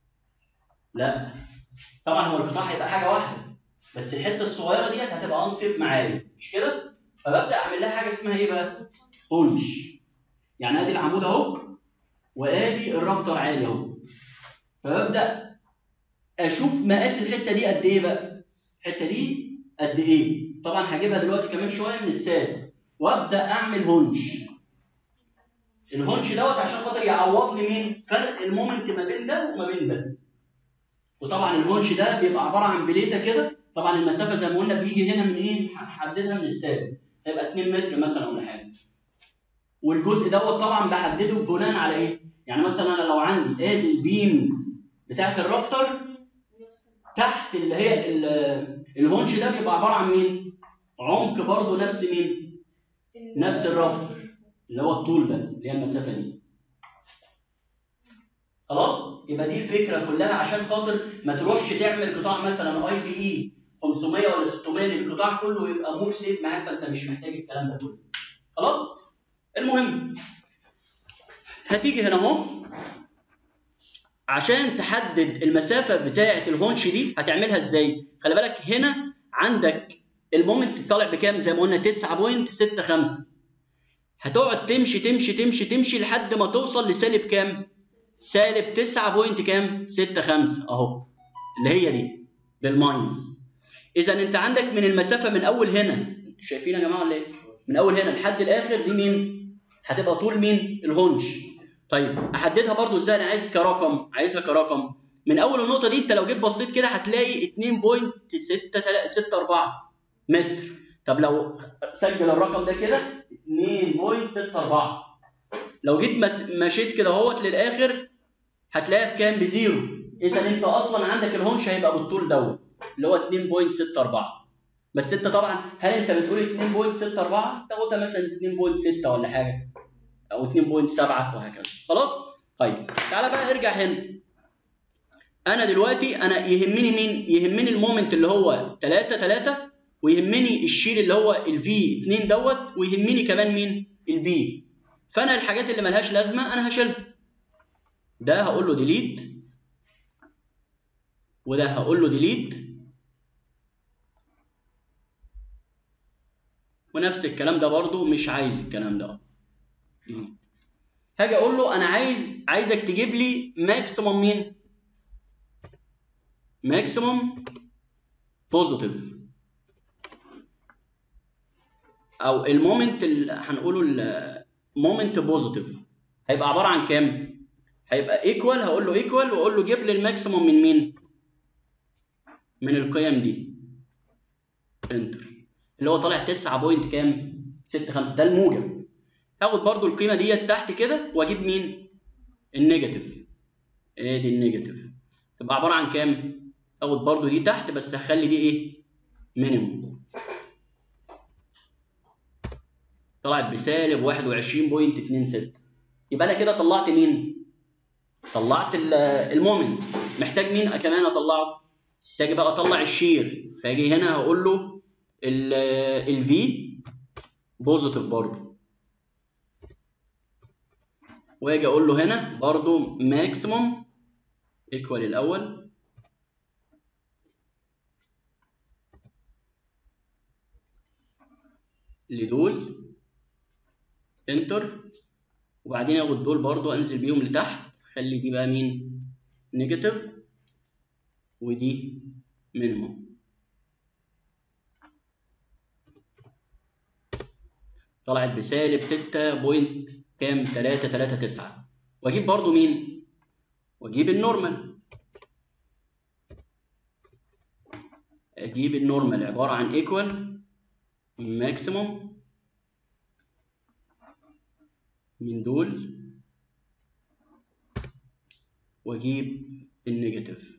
لا طبعا هو القطاع هيبقى حاجه واحده بس الحته الصغيره ديت هتبقى انصف معايا مش كده فببدا اعمل لها حاجه اسمها ايه بقى هونش يعني ادي العمود اهو وادي الرافتر عادي اهو فببدا اشوف مقاس الحته دي قد ايه بقى الحته دي قد ايه طبعا هجيبها دلوقتي كمان شويه من الساد وابدا اعمل هونش الهونش دوت عشان خاطر يعوض لي مين فرق المومنت ما بين ده وما بين ده وطبعا الهونش ده بيبقى عباره عن بليته كده طبعا المسافه زي ما قلنا بيجي هنا من ايه هنحددها من الساد هيبقى 2 متر مثلا ولا حاجه والجزء دوت طبعا بحدده بناء على ايه يعني مثلا انا لو عندي ادي البيمز بتاعت الرافتر تحت اللي هي ال- الهونش ده بيبقى عباره عن مين عمق برضه نفس مين نفس الرافتر اللي هو الطول ده اللي هي المسافه دي خلاص يبقى دي الفكره كلها عشان خاطر ما تروحش تعمل قطاع مثلا اي بي اي 500 ولا 600 القطاع كله يبقى مور سيف معاك فانت مش محتاج الكلام ده كله خلاص المهم هتيجي هنا اهو عشان تحدد المسافه بتاعه الهونش دي هتعملها ازاي خلي بالك هنا عندك المومنت طالع بكام زي ما قلنا 9.65 هتقعد تمشي تمشي تمشي تمشي لحد ما توصل لسالب كام سالب 9 بوينت كام 65 اهو اللي هي دي بالماينس اذا انت عندك من المسافه من اول هنا انتوا شايفين يا جماعه ولا ايه من اول هنا لحد الاخر دي مين هتبقى طول مين الهونش طيب احددها برضو ازاي انا عايز كرقم عايزها كرقم من اول النقطه دي انت لو جيت بصيت كده هتلاقي 2.64 متر طب لو سجل الرقم ده كده 2.64 لو جيت مس- مشيت كده اهوت للاخر هتلاقيها بكام بزيرو اذا انت اصلا عندك الهونش هيبقى بالطول دوت اللي هو 2.64 بس انت طبعا هل انت بتقول 2.64 تاخدها مثلا 2.6 ولا حاجه او 2.7 وهكذا خلاص طيب تعالى بقى ارجع هنا انا دلوقتي انا يهمني مين يهمني المومنت اللي هو 3 3 ويهمني الشيل اللي هو الفي 2 دوت ويهمني كمان مين البي فانا الحاجات اللي ملهاش لازمه انا هشيلها ده هقول له ديليت وده هقول له ديليت ونفس الكلام ده برضو مش عايز الكلام ده delete. هاجي اقول له انا عايز عايزك تجيب لي ماكسيموم مين ماكسيموم بوزيتيف او المومنت اللي هنقوله المومنت بوزيتيف هيبقى عباره عن كام هيبقى ايكوال هقول له ايكوال واقول له جيب لي الماكسيموم من مين من القيم دي انتر اللي هو طالع 9 بوينت كام 65 ده الموجب هاخد برضو القيمه ديت تحت كده واجيب مين النيجاتيف ادي النيجاتيف تبقى عباره عن كام اخد برضو دي تحت بس هخلي دي ايه مينيموم طلعت بسالب 21.26 يبقى انا كده طلعت مين طلعت ال- المومنت محتاج مين كمان اطلعه محتاج بقى اطلع الشير فاجي هنا هقول له الفي بوزيتيف برضه واجي اقول له هنا برضه ماكسيموم ايكوال الاول لدول انتر وبعدين اخد دول برضو انزل بيهم لتحت خلي دي بقى مين نيجاتيف ودي مينيموم طلعت بسالب 6 بوينت كام 3 3 9 واجيب برضو مين واجيب النورمال اجيب النورمال عباره عن ايكوال ماكسيموم من دول واجيب النيجاتيف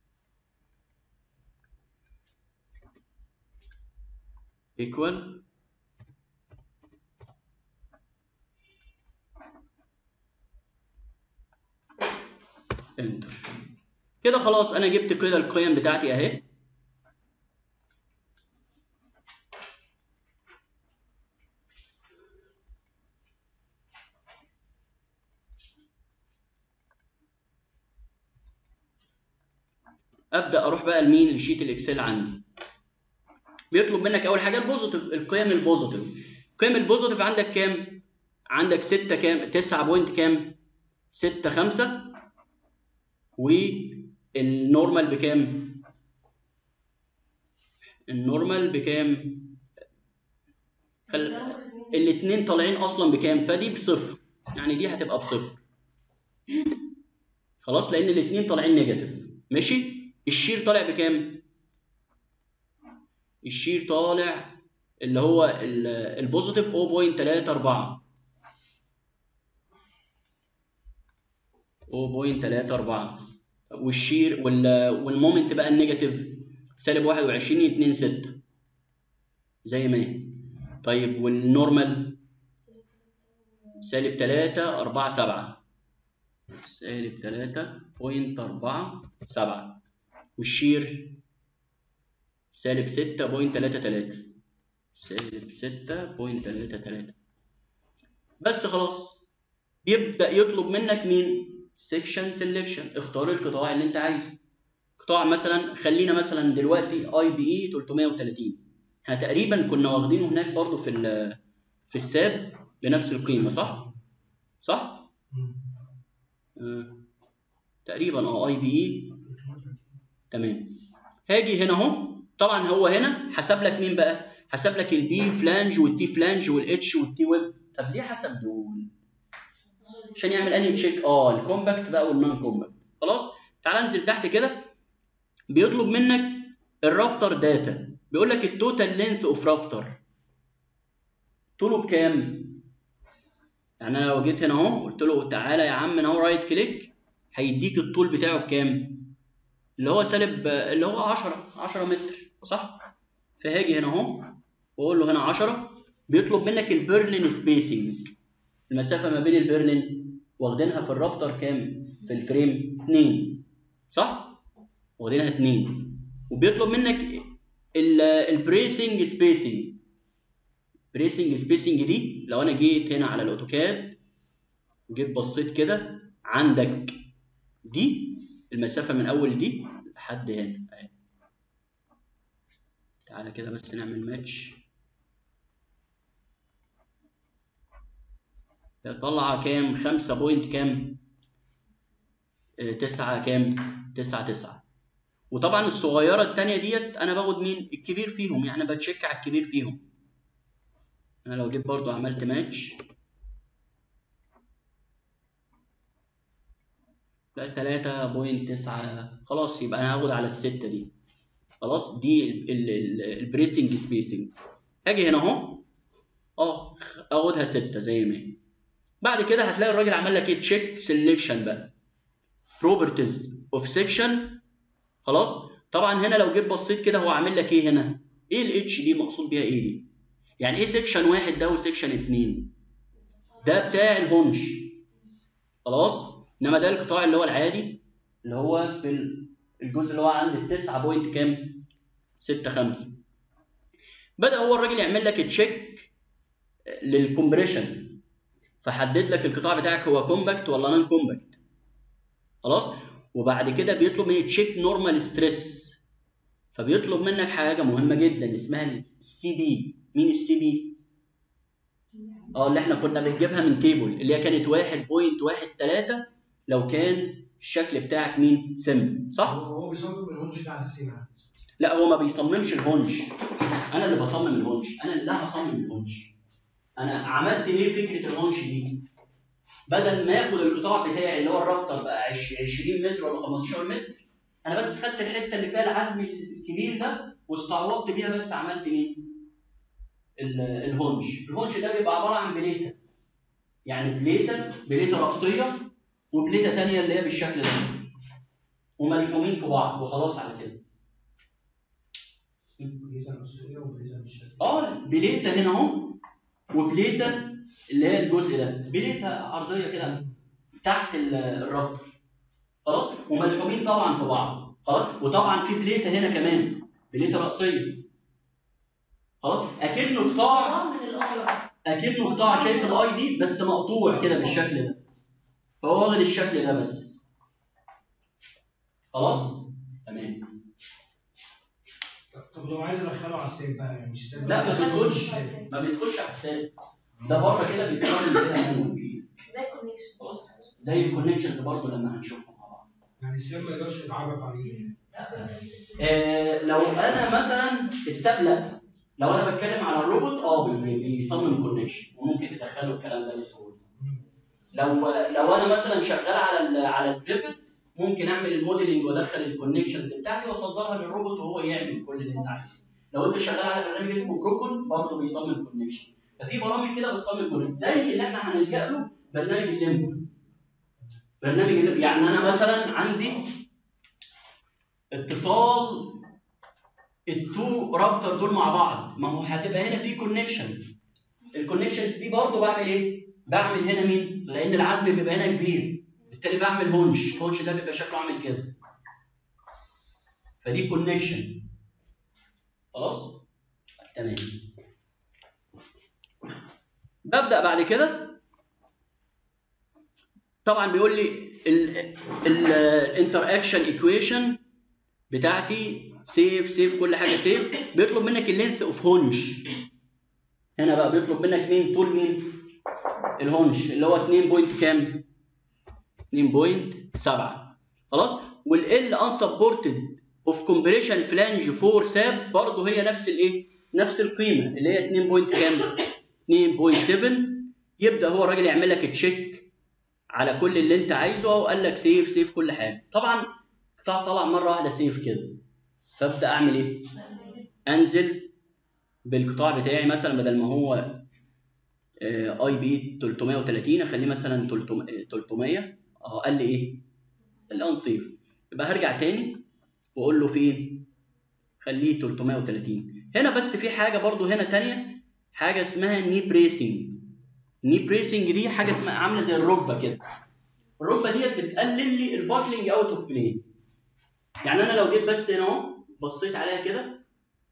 equal انتر كده خلاص انا جبت كده القيم بتاعتي اهي ابدا اروح بقى لمين لشيت الاكسل عندي بيطلب منك اول حاجه البوزيتيف القيم البوزيتيف القيم البوزيتيف عندك كام عندك 6 كام 9 بوينت كام 6 5 والنورمال بكام النورمال بكام خل... الاثنين طالعين اصلا بكام فدي بصفر يعني دي هتبقى بصفر خلاص لان الاثنين طالعين نيجاتيف ماشي الشير طالع بكام الشير طالع اللي هو ال- البوزيتيف 0.34 0.34 والشير وال- والمومنت بقى النيجاتيف سالب 21 2 6 زي ما هي طيب والنورمال سالب 3 4 7 سالب 3.47 والشير سالب 6.33 سالب 6.33 بس خلاص بيبدأ يطلب منك مين؟ سيكشن سيلكشن اختار القطاع اللي انت عايزه قطاع مثلا خلينا مثلا دلوقتي اي بي اي 330 احنا تقريبا كنا واخدينه هناك برضو في ال- في الساب بنفس القيمه صح؟ صح؟ مم. آه. تقريبا اه اي بي اي تمام هاجي هنا اهو طبعا هو هنا حسب لك مين بقى حسب لك البي فلانج والتي فلانج والاتش والتي ويب طب ليه حسب دول عشان يعمل انهي تشيك اه الكومباكت بقى والنون كومباكت خلاص تعال انزل تحت كده بيطلب منك الرافتر داتا بيقول لك التوتال لينث اوف رافتر طوله بكام يعني انا لو جيت هنا اهو قلت له تعالى يا عم انا اهو رايت كليك هيديك الطول بتاعه بكام اللي هو سالب اللي هو 10 10 متر صح فهاجي هنا اهو واقول له هنا 10 بيطلب منك البرلين سبيسنج المسافه ما بين البرلين واخدينها في الرافتر كام في الفريم 2 صح واخدينها 2 وبيطلب منك البريسنج سبيسنج بريسنج سبيسنج دي لو انا جيت هنا على الاوتوكاد وجيت بصيت كده عندك دي المسافه من اول دي لحد هنا اهي تعالى كده بس نعمل ماتش طلع كام خمسة بوينت كام آه، تسعة كام تسعة تسعة وطبعا الصغيرة التانية ديت أنا باخد مين الكبير فيهم يعني بتشيك على الكبير فيهم أنا لو جيت برضو عملت ماتش لا تلاتة بوينت تسعة خلاص يبقى أنا هاخد على الستة دي خلاص دي البريسنج سبيسنج هاجي هنا اهو اه اخدها ستة زي ما هي بعد كده هتلاقي الراجل عمل لك ايه تشيك سيلكشن بقى بروبرتيز اوف سيكشن خلاص طبعا هنا لو جيت بصيت كده هو عامل لك ايه هنا ايه الاتش دي مقصود بيها ايه دي يعني ايه سيكشن واحد ده وسيكشن اتنين ده بتاع الهونش خلاص انما ده القطاع اللي هو العادي اللي هو في ال- الجزء اللي هو عند التسعة بوينت كام 6 5 بدأ هو الراجل يعمل لك تشيك للكمبريشن فحدد لك القطاع بتاعك هو كومباكت ولا نون كومباكت خلاص وبعد كده بيطلب منك تشيك نورمال ستريس فبيطلب منك حاجه مهمه جدا اسمها السي بي مين السي بي اه اللي احنا كنا بنجيبها من تيبل اللي هي كانت 1.13 لو كان الشكل بتاعك مين سم صح هو هو بيصمم الهونج ده على اساس ايه يعني؟ لا هو ما بيصممش الهونج انا اللي بصمم الهونج انا اللي هصمم الهونج انا عملت ليه فكره الهونج دي بدل ما ياخد القطاع بتاعي اللي هو الرافتر بقى عش- 20 متر ولا 15 متر انا بس خدت الحته اللي فيها العزم الكبير ده واستعوضت بيها بس عملت ايه ال- الهونج الهونج ده بيبقى عباره عن بليته يعني بليته بليته رأسيه وبليته ثانيه اللي هي بالشكل ده وملحومين في بعض وخلاص على كده بريزة الأسطورية وبريزة مش اه بليته هنا اهو وبليته اللي هي الجزء ده بليته عرضيه كده تحت ال- الرافتر خلاص وملحومين طبعا في بعض خلاص وطبعا في بليته هنا كمان بليته رأسيه خلاص اكنه قطاع اه من الأغلب اكنه قطاع شايف الاي دي بس مقطوع كده بالشكل ده فهو واخد الشكل ده بس خلاص تمام طب لو عايز ادخله على السيف بقى يعني مش سيف لا ما بيدخلش ما بيدخلش على السالب ده بره كده بيتكرر كده مانوال زي الكونكشن خلاص. زي الكونكشنز برضه لما هنشوفهم مع بعض يعني السيف ما يقدرش يتعرف عليه آه لو انا مثلا استبلق لو انا بتكلم على الروبوت اه بي- بيصمم كونكشن وممكن تدخله الكلام ده بسهوله لو لو انا مثلا شغال على ال على الريفت ممكن اعمل الموديلنج وادخل الكونكشنز بتاعتي واصدرها للروبوت وهو يعمل كل اللي انت عايزه لو انت شغال على برنامج اسمه بروكون برضه بيصمم كونكشن ففي برامج كده بتصمم كونكشن زي اللي احنا هنلجا له برنامج الليمبو برنامج الليمبو يعني انا مثلا عندي اتصال التو رافتر دول مع بعض ما هو هتبقى هنا في كونكشن الكونكشنز دي برضه بعمل ايه؟ بعمل هنا مين؟ لان العزم بيبقى هنا كبير بالتالي بعمل هونش الهونش ده بيبقى شكله عامل كده فدي كونكشن خلاص؟ تمام ببدا بعد كده طبعا بيقول لي الانتر اكشن ايكويشن بتاعتي سيف سيف كل حاجه سيف بيطلب منك اللينث اوف هونج هنا بقى بيطلب منك مين طول مين الهونج اللي هو 2 بوينت كام 2.7 خلاص والال unsupported اوف كومبريشن فلانج فور ساب برضه هي نفس الايه نفس القيمه اللي هي 2 بوينت كام 2.7 يبدا هو الراجل يعمل لك تشيك على كل اللي انت عايزه اهو قال لك سيف سيف كل حاجه طبعا قطاع طلع مره واحده سيف كده فابدا اعمل ايه انزل بالقطاع بتاعي مثلا بدل ما هو اي بي 330 اخليه مثلا 300 300 اه قال لي ايه؟ قال لي انصيف يبقى هرجع تاني واقول له فين؟ خليه 330 هنا بس في حاجه برضو هنا تانية حاجه اسمها ني بريسنج ني بريسنج دي حاجه اسمها عامله زي الركبه كده الركبه ديت بتقلل لي الباكلينج اوت اوف بلين يعني انا لو جيت بس هنا اهو بصيت عليها كده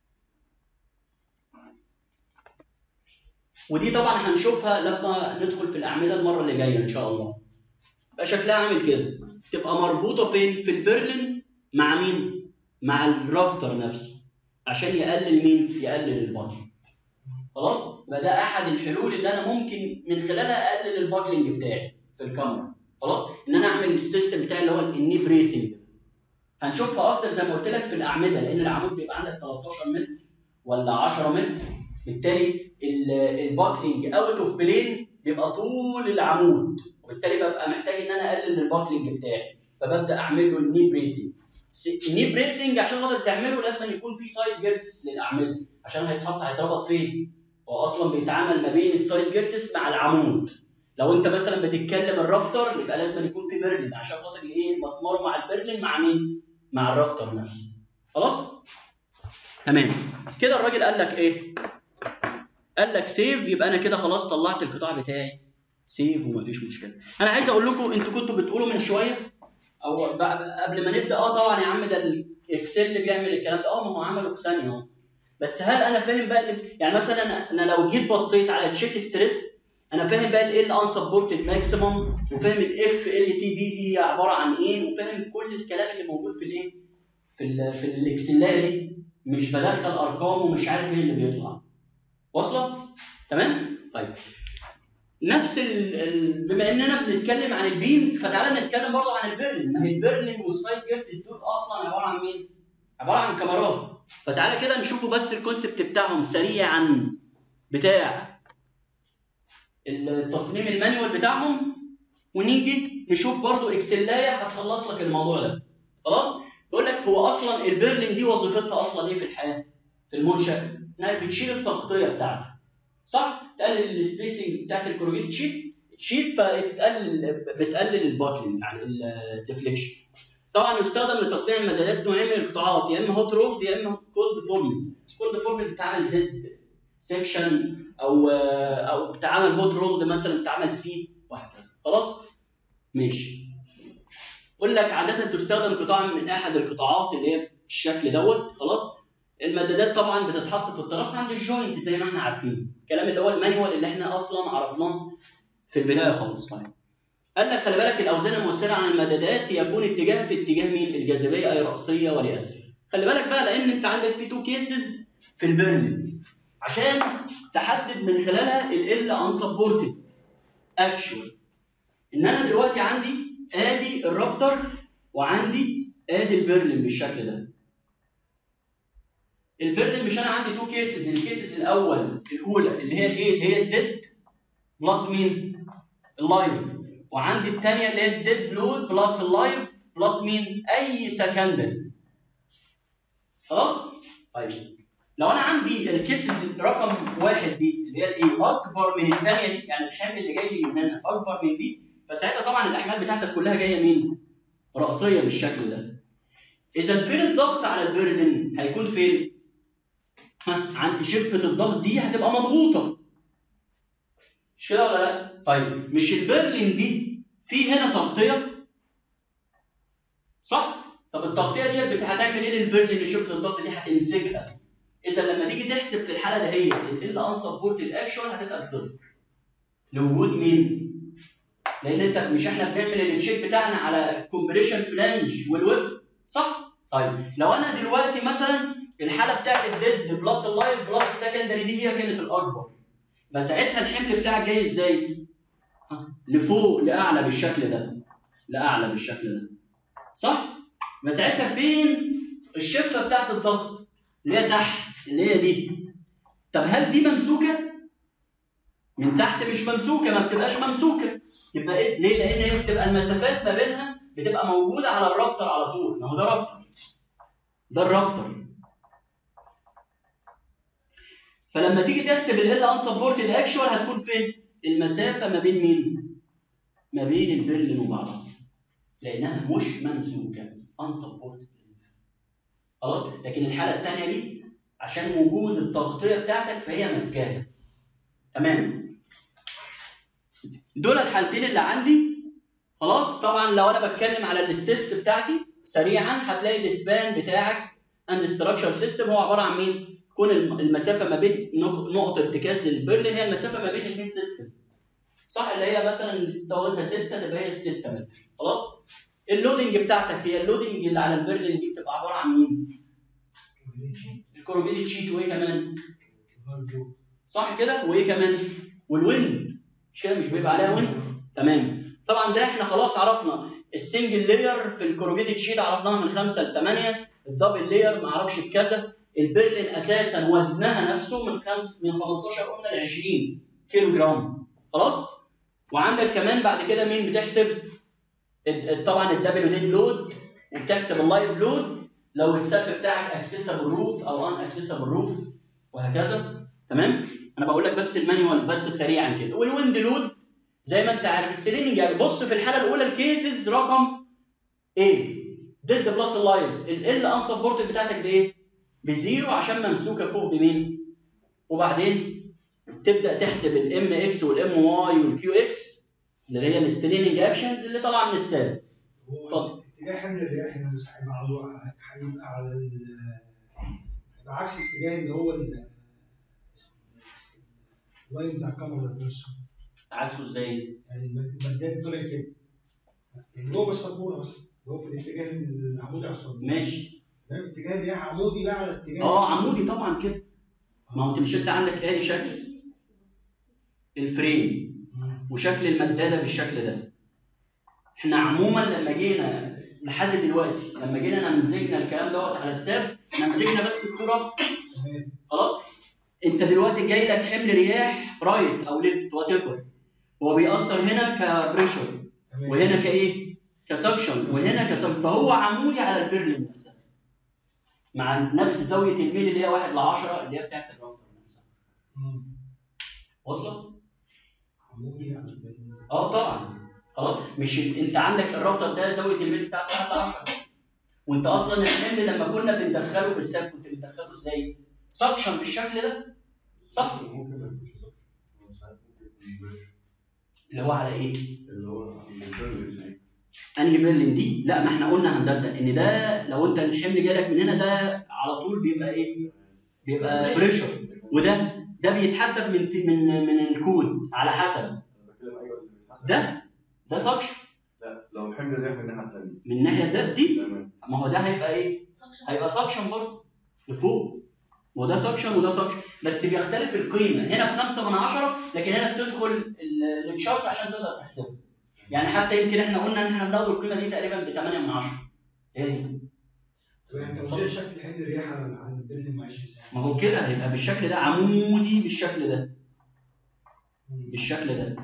ودي طبعا هنشوفها لما ندخل في الاعمده المره اللي جايه ان شاء الله يبقى شكلها عامل كده تبقى مربوطه فين في البرلين مع مين مع الرافتر نفسه عشان يقلل مين يقلل الباكلينج خلاص يبقى ده احد الحلول اللي انا ممكن من خلالها اقلل الباكلينج بتاعي في الكاميرا خلاص ان انا اعمل السيستم بتاعي اللي هو الني بريسنج هنشوفها اكتر زي ما قلت لك في الاعمده لان العمود بيبقى عندك 13 متر ولا 10 متر بالتالي الباكلينج اوت اوف بلين بيبقى طول العمود وبالتالي ببقى محتاج ان انا اقلل الباكلينج بتاعي فببدا اعمل له الني بريسنج الني بريسنج عشان خاطر تعمله لازم يكون في سايد جيرتس للاعمده عشان هيتحط هيتربط فين هو اصلا بيتعامل ما بين السايد جيرتس مع العمود لو انت مثلا بتتكلم الرافتر يبقى لازم يكون في برلين عشان خاطر ايه مسماره مع البرلين مع مين مع الرافتر نفسه خلاص تمام كده الراجل قال لك ايه قال لك سيف يبقى انا كده خلاص طلعت القطاع بتاعي سيف ومفيش مشكله انا عايز اقول لكم انتوا كنتوا بتقولوا من شويه او قبل ما نبدا اه طبعا يا عم ده الاكسل اللي بيعمل الكلام ده اه ما هو عمله في ثانيه اهو بس هل انا فاهم بقى اللي يعني مثلا انا لو جيت بصيت على تشيك ستريس انا فاهم بقى ال ان سبورتد ماكسيمم وفاهم الاف ال تي بي دي عباره عن ايه وفاهم كل الكلام اللي موجود في الايه في ال في الاكسلايه دي مش بدخل ارقام ومش عارف ايه اللي بيطلع واصله تمام طيب نفس ال... ال... بما اننا بنتكلم عن البيمز فتعالى نتكلم برضه عن البيرلين ما هي البيرلين والسايد كيرتس دول اصلا عباره عن مين؟ عباره عن كاميرات فتعالى كده نشوفوا بس الكونسبت بتاعهم سريعا بتاع التصميم المانيوال بتاعهم ونيجي نشوف برضو اكسلايه هتخلص لك الموضوع ده خلاص يقول لك هو اصلا البرلين دي وظيفتها اصلا ايه في الحياه في المنشا انها بتشيل التغطيه بتاعتها صح تقلل السبيسنج بتاعت الكوروجيت شيت شيت فبتقلل بتقلل الباكلينج يعني الديفليكشن طبعا يستخدم لتصنيع المدادات نوعين من القطاعات يا اما هوت رولد يا اما كولد فورمينج كولد فورمينج بتعمل زد سيكشن او او بتعمل هوت رولد مثلا بتعمل سي وهكذا خلاص ماشي يقول لك عاده تستخدم قطاع من احد القطاعات اللي هي بالشكل دوت خلاص المدادات طبعا بتتحط في التراس عند الجوينت زي ما احنا عارفين الكلام اللي هو المانيوال اللي احنا اصلا عرفناه في البدايه خالص طيب قال لك خلي بالك الاوزان المؤثره عن المدادات يكون اتجاهها في اتجاه مين الجاذبيه اي راسيه ولاسفل خلي بالك بقى لان انت عندك في تو كيسز في البيرنينج عشان تحدد من خلالها ال انسبورتد اكشوال ان انا دلوقتي عندي ادي الرافتر وعندي ادي البرلين بالشكل ده البرلين مش انا عندي تو كيسز الكيسز الاول الاولى اللي هي الايه اللي هي الديد بلس مين اللايف وعندي الثانيه اللي هي الديد لود بلس اللايف بلس مين اي سكندري خلاص طيب لو انا عندي الكيسز رقم واحد دي اللي هي الايه اكبر من الثانيه دي يعني الحمل اللي جاي لي من هنا اكبر من دي فساعتها طبعا الاحمال بتاعتك كلها جايه مين؟ راسيه بالشكل ده. اذا فين الضغط على البرلين؟ هيكون فين؟ ها عند شفه الضغط دي هتبقى مضغوطه. مش كده ولا لا؟ طيب مش البرلين دي في هنا تغطيه؟ صح؟ طب التغطيه ديت هتعمل ايه للبرلين اللي شفه الضغط دي هتمسكها. اذا لما تيجي تحسب في الحاله دهيت ال انسبورتد اكشن هتبقى بصفر. لوجود مين؟ لان انت مش احنا بنعمل التشيك بتاعنا على كومبريشن فلانج والويب صح؟ طيب لو انا دلوقتي مثلا الحاله بتاعت الديد بلس اللايف بلس السكندري دي هي كانت الاكبر فساعتها الحمل بتاعك جاي ازاي؟ لفوق لاعلى بالشكل ده لاعلى بالشكل ده صح؟ فساعتها فين الشفه بتاعت الضغط اللي هي تحت اللي هي دي طب هل دي ممسوكه؟ من تحت مش ممسوكه ما بتبقاش ممسوكه يبقى ايه ليه لان هي بتبقى المسافات ما بينها بتبقى موجوده على الرافتر على طول ما هو ده رافتر ده الرافتر فلما تيجي تحسب ال انسبورتد اكشوال هتكون فين المسافه ما بين مين ما بين البرلين وبعضها لانها مش ممسوكه انسبورتد خلاص لكن الحاله الثانيه دي عشان وجود التغطيه بتاعتك فهي ماسكاها تمام دول الحالتين اللي عندي خلاص طبعا لو انا بتكلم على الستبس بتاعتي سريعا هتلاقي الاسبان بتاعك اند ستراكشر سيستم هو عباره عن مين؟ كون المسافه ما بين نقط ارتكاز البرلين هي المسافه ما بين المين سيستم صح اللي هي مثلا طولتها 6 تبقى هي 6 متر خلاص اللودنج بتاعتك هي اللودنج اللي على البرلين دي بتبقى عباره عن مين؟ الكوروفيدي شيت وايه كمان؟ صح كده؟ وايه كمان؟ والويند مش كده مش بيبقى عليها ويند؟ تمام طبعا ده احنا خلاص عرفنا السنجل لاير في الكوروجيتد شيت عرفناها من 5 ل 8 الدبل لاير ما اعرفش بكذا البرلين اساسا وزنها نفسه من 5 من 15 قلنا ل 20 كيلو جرام خلاص وعندك كمان بعد كده مين بتحسب طبعا الدبليو ديد لود وبتحسب اللايف لود لو السقف بتاعك اكسسبل روف او ان اكسسبل روف وهكذا تمام انا بقول لك بس المانيوال بس سريعا كده والويند لود زي ما انت عارف السيلينج يعني بص في الحاله الاولى الكيسز رقم ايه ديد بلس اللاين ال انسبورتد بتاعتك بايه بزيرو عشان ممسوكه فوق بمين وبعدين تبدا تحسب الام اكس والام واي والكيو اكس اللي هي الستريننج اكشنز اللي طالعه من السالب اتفضل اتجاه حمل الرياح هنا مش هيبقى على هيبقى على هيبقى عكس الاتجاه اللي هو اللاين بتاع الكاميرا نفسه عكسه ازاي؟ يعني المداد طلع كده يعني هو بس الكوره بس هو في الاتجاه العمودي على الصدر ماشي فاهم اتجاه الرياح عمودي بقى على اتجاه اه عمودي طبعا كده ما هو انت مش انت عندك ادي شكل الفريم مم. وشكل المداده بالشكل ده احنا عموما لما جينا لحد دلوقتي لما جينا نمزجنا الكلام دوت على الساب نمزجنا بس الكوره تمام خلاص انت دلوقتي جاي لك حمل رياح رايت او ليفت وات ايفر هو بيأثر هنا كبريشر تمام وهنا كايه؟ كسكشن وهنا كسكشن فهو عمودي على البرلين نفسها مع نفس زاويه الميل اللي هي 1 ل 10 اللي هي بتاعت الرافر نفسها مم. واصله؟ عمودي على البلد. اه طبعا خلاص مش انت عندك الرافتر ده زاويه الميل بتاعته 1 ل 10 وانت اصلا الحمل لما كنا بندخله في الساب كنت بتدخله ازاي؟ سكشن بالشكل ده صح؟ ممكن ما يكونش صح هو ساعات ممكن يكون برش اللي هو على ايه؟ اللي هو البرلز يعني انهي برلين دي؟ لا ما احنا قلنا هندسه ان ده لو انت الحمل جالك من هنا ده على طول بيبقى ايه؟ بيبقى بريشر وده ده بيتحسب من من من الكود على حسب انا بتكلم ايوه اللي بيتحسب ده ده سكشن لا لو الحمل رايح من الناحيه الثانيه من الناحيه ده دي تمام ما هو ده هيبقى ايه؟ هيبقى سكشن برضه لفوق وده سكشن وده سكشن بس بيختلف القيمه هنا بخمسة من عشرة لكن هنا بتدخل ال- الشرط عشان تقدر تحسبه يعني حتى يمكن احنا قلنا ان احنا بناخد القيمه دي تقريبا ب 8 من 10 هي دي طب انت وزي شكل حمل الرياح على على البرلين ماشي ازاي؟ ما هو كده هيبقى بالشكل ده عمودي بالشكل ده مم. بالشكل ده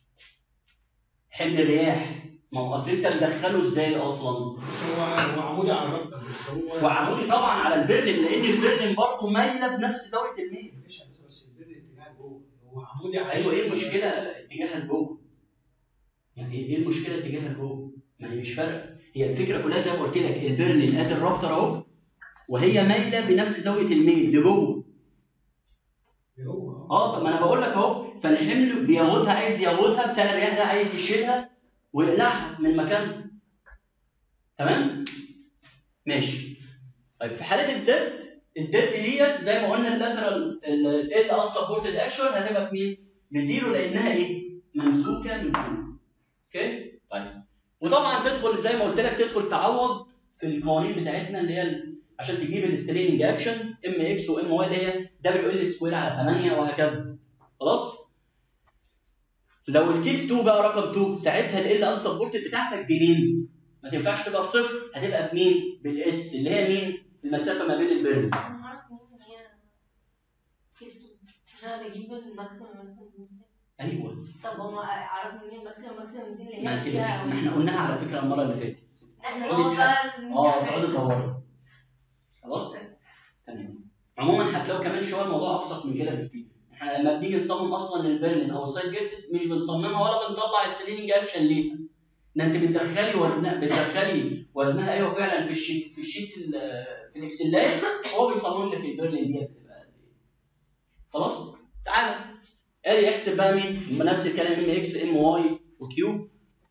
حمل الرياح ما هو اصل انت مدخله ازاي اصلا هو هو عمودي على الرفتة بس هو وعمودي طبعا على البرلين لان البرلين برضه مايله بنفس زاويه الميل ماشي بس بس البرلين اتجاه جوه هو عمودي على ايوه ايه الشكل. المشكله اتجاهها لجوه يعني ايه إيه المشكله اتجاهها لجوه ما هي مش فارقه هي الفكره كلها زي ما قلت لك البرلين ادي الرافتر اهو وهي مايله بنفس زاويه الميل لجوه هو اه اه طب ما انا بقول لك اهو فالحمل بياخدها عايز ياخدها بتاع الرياح ده عايز يشيلها ويقلعها من مكانها تمام ماشي طيب في حاله الدد الدد ديت زي ما قلنا اللاترال ال ان سبورتد اكشن هتبقى في مين؟ بزيرو لانها ايه؟ ممسوكه من فوق اوكي؟ طيب وطبعا تدخل زي ما قلت لك تدخل تعوض في القوانين بتاعتنا اللي هي ال- عشان تجيب الستريننج اكشن ام اكس وام واي اللي هي دبليو ال سكوير على 8 وهكذا خلاص؟ لو الكيس 2 بقى رقم 2 ساعتها ال ان سبورتد بتاعتك بمين؟ ما تنفعش تبقى بصفر هتبقى بمين؟ بالاس اللي هي مين؟ المسافه ما بين البيرن انا هعرف منين ان هي كيستو عشان انا بجيب الماكسيمم ماكسيمم دي. ايوه طب هما اعرف منين الماكسيمم ماكسيمم دي اللي ما هي انت فيها ما احنا قلناها على فكره المره اللي فاتت احنا تقعدي نقعد بقى اه تقعدي تدوري خلاص تمام عموما هتلاقوا كمان شويه الموضوع ابسط من كده بكتير احنا لما بنيجي نصمم اصلا البرلين او السايد جيرتس مش بنصممها ولا بنطلع السليننج اكشن ليها ده انت بتدخلي وزنها بتدخلي وزنها ايوه فعلا في الشيت في الشيت ال- في الاكسلات هو بيصمم لك البرلين دي بتبقى قد ايه خلاص تعالى ادي احسب بقى مين نفس الكلام ام اكس ام واي وكيو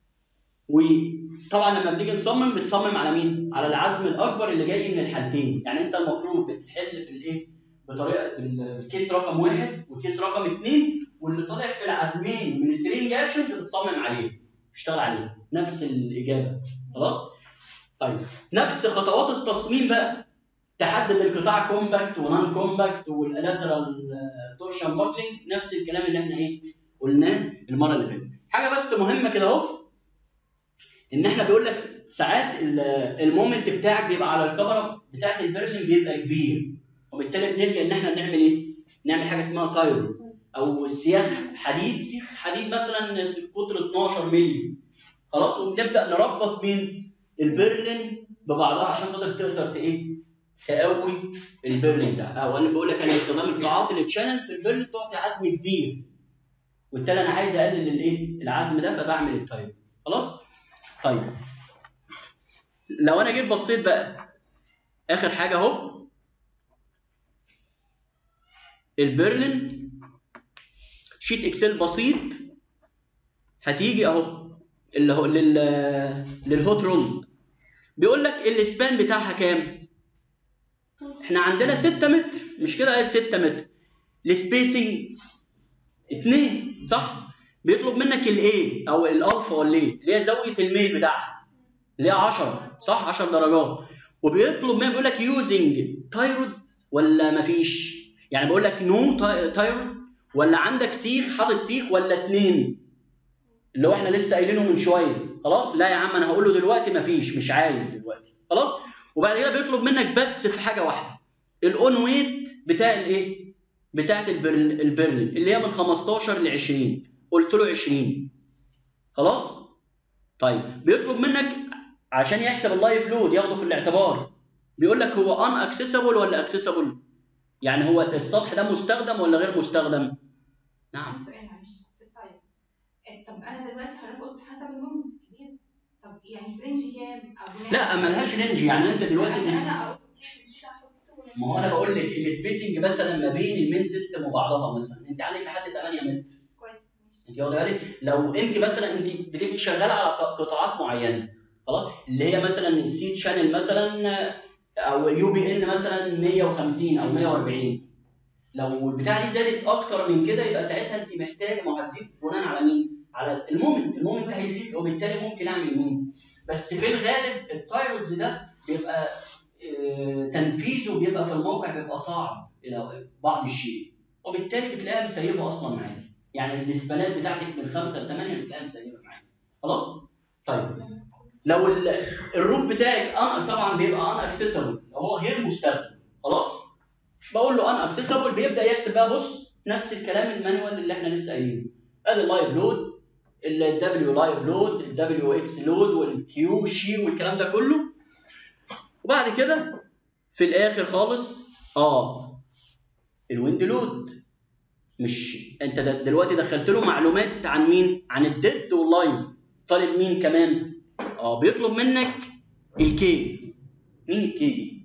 وطبعا لما بنيجي نصمم بتصمم على مين؟ على العزم الاكبر اللي جاي من الحالتين، يعني انت المفروض بتحل بالايه؟ بطريقه بالكيس رقم واحد والكيس رقم اثنين واللي طالع في العزمين من السترينج اكشنز بتصمم عليه، اشتغل عليه، نفس الاجابه، خلاص؟ طيب نفس خطوات التصميم بقى تحدد القطاع كومباكت ونان كومباكت والالاترال تورشن باكلينج نفس الكلام اللي احنا ايه قلناه المره اللي فاتت حاجه بس مهمه كده اهو ان احنا بيقول لك ساعات ال- المومنت بتاعك بيبقى على الكاميرا بتاعت البرلين بيبقى كبير وبالتالي بنلجا ان احنا نعمل ايه؟ نعمل حاجه اسمها تاير او سياخ حديد سيخ حديد مثلا قطر 12 مللي خلاص وبنبدا نربط مين؟ البرلين ببعضها عشان خاطر تقدر ت- ايه؟ تقوي البرلين ده او انا بقول لك انا استخدام القاعات اللي تشانل في البرلين تعطي عزم كبير وبالتالي انا عايز اقلل الايه؟ العزم ده فبعمل التاير خلاص؟ طيب لو انا جيت بصيت بقى اخر حاجه اهو البرلين شيت اكسل بسيط هتيجي اهو اللي هو لل للهوت رول بيقول لك السبان بتاعها كام؟ احنا عندنا 6 متر مش كده قال 6 متر السبيسنج 2 صح؟ بيطلب منك الايه او الالفا ولا ايه اللي هي زاويه الميل بتاعها اللي هي 10 صح 10 درجات وبيطلب منك بيقول لك يوزنج تايرود ولا مفيش يعني بيقول لك نو تايرود ولا عندك سيخ حاطط سيخ ولا اتنين اللي هو احنا لسه قايلينه من شويه خلاص لا يا عم انا هقول له دلوقتي مفيش مش عايز دلوقتي خلاص وبعد كده بيطلب منك بس في حاجه واحده الاون ويت بتاع الايه بتاعت البرل البرلين اللي هي من 15 ل 20 قلت له 20 خلاص طيب بيطلب منك عشان يحسب اللايف لود ياخده في الاعتبار بيقول لك هو ان اكسسبل ولا اكسسبل يعني هو السطح ده مستخدم ولا غير مستخدم نعم عندي سؤال معلش في التايم إيه، طب انا دلوقتي حضرتك قلت حسب المهم كبير طب يعني فرنج كام او بناء لا ملهاش رينج يعني انت دلوقتي عشان الس- انا اقول كيف الشيء احطه ولا ما هو انا بقول لك السبيسنج مثلا ما بين المين سيستم وبعضها مثلا انت عندك لحد 8 متر كويس ماشي انت واخده بالك لو انت مثلا انت بتبقي شغاله على ق- قطاعات معينه خلاص اللي هي مثلا السي شانل مثلا او يو بي ان مثلا 150 او 140 لو البتاعه دي زادت اكتر من كده يبقى ساعتها انت محتاج ما هو هتزيد بناء على مين؟ على المومنت المومنت هيزيد وبالتالي ممكن اعمل مين؟ بس في الغالب التايرودز ده بيبقى آه، تنفيذه بيبقى في الموقع بيبقى صعب الى بعض الشيء وبالتالي بتلاقيها مسيبه اصلا معاك يعني الاسبانات بتاعتك من 5 ل 8 بتلاقيها مسيبه معاك خلاص؟ طيب لو ال- الروف بتاعك ان طبعا بيبقى ان اكسسبل هو غير مستخدم خلاص؟ بقول له ان اكسسبل بيبدا يحسب بقى بص نفس الكلام المانوال اللي احنا لسه قايلينه ادي اللايف لود الدبليو لايف لود الدبليو اكس لود والكيو شير والكلام ده كله وبعد كده في الاخر خالص اه الويند لود مش انت د- دلوقتي دخلت له معلومات عن مين؟ عن الديد واللايف طالب مين كمان؟ اه بيطلب منك الكي مين الكي دي؟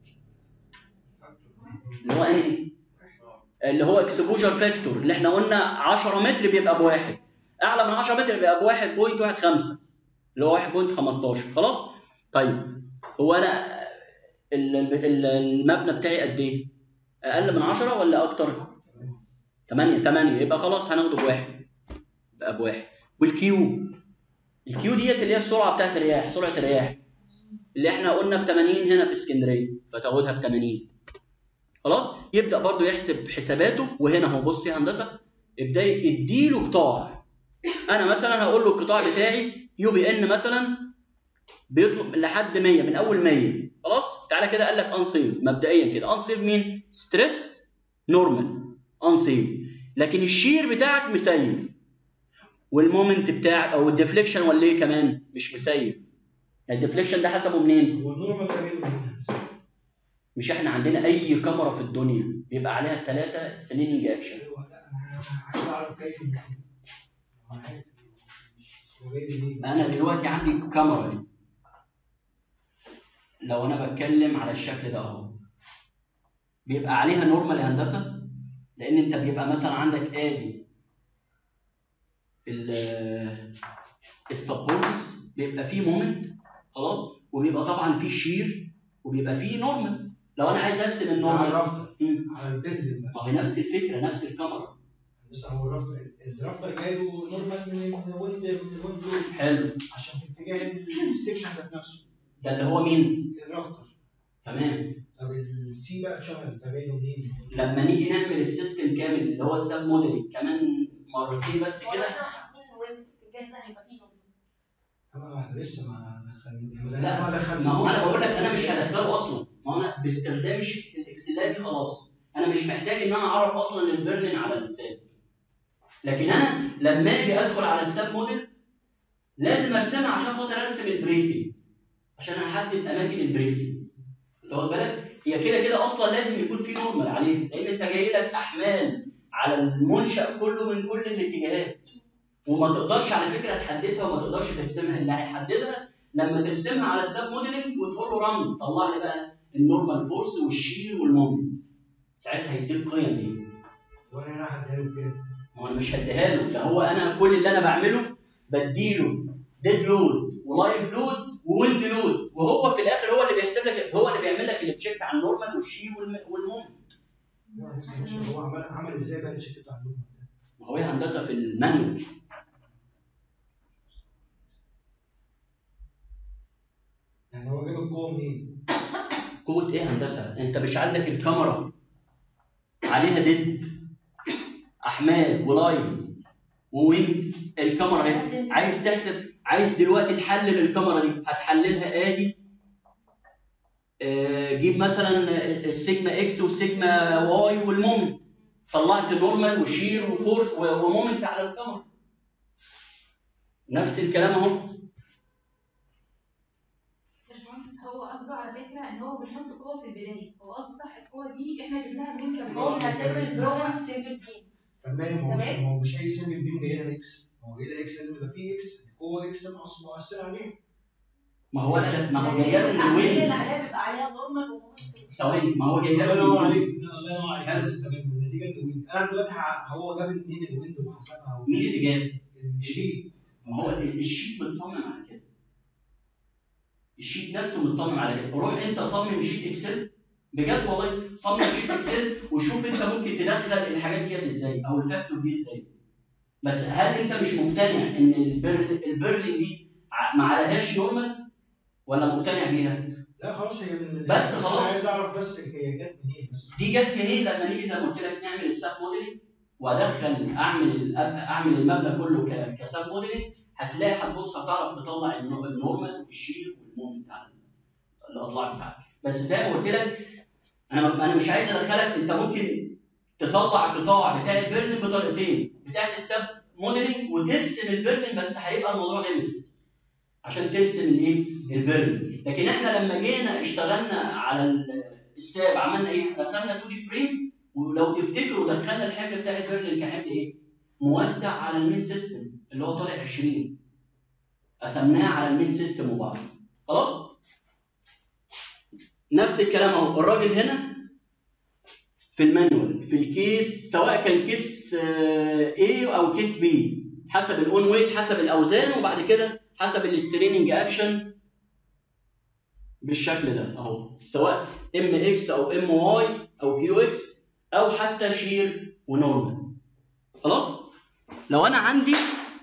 اللي هو انهي؟ اللي هو اكسبوجر فاكتور اللي احنا قلنا 10 متر بيبقى بواحد اعلى من 10 متر بيبقى بواحد بوينت واحد خمسة اللي هو 1.15 خلاص؟ طيب هو انا ال- ال- المبنى بتاعي قد ايه؟ اقل من 10 ولا اكتر؟ 8 8 يبقى خلاص هناخده بواحد يبقى بواحد والكيو الكيو ديت اللي هي السرعه بتاعت الرياح سرعه الرياح اللي احنا قلنا ب 80 هنا في اسكندريه فتاخدها ب 80 خلاص يبدا برضو يحسب حساباته وهنا اهو بص يا هندسه ابدا اديله قطاع انا مثلا هقول له القطاع بتاعي يو بي ان مثلا بيطلب لحد 100 من اول 100 خلاص تعالى كده قال لك انسيف مبدئيا كده انسيف مين ستريس نورمال انسيف لكن الشير بتاعك مسيب والمومنت بتاعك او الديفليكشن ولا ايه كمان مش مسيب الديفليكشن ده حسبه منين والنورمال ده جايبه منين؟ مش احنا عندنا اي كاميرا في الدنيا بيبقى عليها ثلاثه ستريننج اكشن ايوه لا انا أنا عايز اعرف كيف منين. أنا عارف مش هو جاي منين. انا دلوقتي عندي كاميرا دي. لو انا بتكلم على الشكل ده اهو بيبقى عليها نورمال يا هندسه لان انت بيبقى مثلا عندك ادي ال السبورتس بيبقى فيه مومنت خلاص وبيبقى طبعا فيه شير وبيبقى فيه نورمال لو انا عايز ارسم على النورمال الرافتر مم. على البندل بقى ما هي نفس الفكره نفس الكاميرا بس هو الرافتر الرافتر جايبه نورمال من الويند من الويند لود حلو عشان في اتجاه السكشن ذات نفسه ده اللي هو مين الرافتر تمام طب السي بقى شغل ده جاي له منين؟ لما نيجي نعمل السيستم كامل اللي هو السب موديلنج كمان مرتين بس هو كده احنا حاطين الويب في الاتجاه ده هيبقى فيه نقطة. انا احنا لسه ما دخلنا لا ما هو انا بقول لك انا مش هدخله اصلا ما هو انا باستخدام ش- الاكسلات دي خلاص انا مش محتاج ان انا اعرف اصلا البرلين على اللسان لكن انا لما اجي ادخل على السب موديل لازم ارسمها عشان خاطر ارسم البريسنج عشان احدد اماكن البريسنج انت واخد بالك هي كده كده اصلا لازم يكون في نورمال عليه لان انت جاي لك احمال على المنشا كله من كل الاتجاهات وما تقدرش على فكره تحددها وما تقدرش ترسمها اللي هيحددها لما ترسمها على الساب موديلنج وتقول له رن طلع لي بقى النورمال فورس والشير والمومنت ساعتها هيديك قيم دي وانا هنا هديها له بكام؟ ما هو انا مش هديها له ده هو انا كل اللي انا بعمله بديله ديد لود ولايف لود وويند لود وهو في الاخر هو اللي بيحسب لك هو اللي بيعمل لك التشيك على النورمال والشير والم- والمومنت هو لسه مش- هو عمل عمل ازاي بقى الشيك بتاع النورمال ده؟ ما هو هي هندسه في المانيوال يعني هو جاب القوه منين؟ قوه ايه هندسه انت مش عندك الكاميرا عليها ديد احمال ولايف وويند الكاميرا اهي عايز تحسب عايز دلوقتي تحلل الكاميرا دي هتحللها ادي آه، جيب مثلا السيجما اكس والسيجما واي والمومنت طلعت نورمال وشير وفورس و- ومومنت على الكاميرا نفس الكلام اهو باشمهندس هو قصده على فكره ان هو بنحط قوه في البدايه هو قصده صح القوه دي احنا جبناها منين هو كمان هتعمل بروجرام سيمبل تيم فاهم ما هو مش- تمام. ما هو مش اي سيمبل بيم جاي لها اكس ما هو جاي لها اكس لازم يبقى فيه اكس القوه اكس ناقص مؤثر عليها ما هو انا ما هو جايه له من العملية الويند اللي عليها بيبقى عليها نورمال ومومنت ثواني ما هو جايه الله له من ينور عليك الويند الله ينور عليك بس تمام النتيجه الويند انا دلوقتي ه- هو جاب منين الويند وحسبها مين اللي جاب؟ الشيت ما هو ال- الشيت متصمم على كده الشيت نفسه متصمم على كده روح انت صمم شيت اكسل بجد والله صمم شيت اكسل وشوف انت ممكن تدخل الحاجات ديت ازاي او الفاكتور دي ازاي بس هل انت مش مقتنع ان البر- البرلين دي ع- ما عليهاش نورمال ولا مقتنع بيها؟ لا خلاص هي من بس أنا خلاص. عايز اعرف بس هي جت منين بس دي جت منين لما نيجي زي ما قلت لك نعمل الساب موديلنج وادخل اعمل ال- اعمل المبنى كله ك- كساب موديلنج هتلاقي هتبص هتعرف تطلع النو- النورمال والشير والمومنت على الاضلاع بتاعتك بس زي ما قلت لك انا انا مش عايز ادخلك انت ممكن تطلع القطاع بتاع البرلين بطريقتين بتاعت الساب موديلنج وترسم البرلين بس هيبقى الموضوع غلس عشان ترسم الايه البرلين لكن احنا لما جينا اشتغلنا على ال- الساب عملنا ايه رسمنا 2 دي فريم ولو تفتكروا دخلنا الحمل بتاع البرلين كحمل ايه موزع على المين سيستم اللي هو طالع 20 قسمناه على المين سيستم وبعض خلاص نفس الكلام اهو الراجل هنا في المانيوال في الكيس سواء كان كيس آه، A او كيس B حسب الاون ويت حسب الاوزان وبعد كده حسب الستريننج اكشن بالشكل ده اهو سواء ام اكس او ام واي او كيو اكس او حتى شير ونورمال خلاص لو انا عندي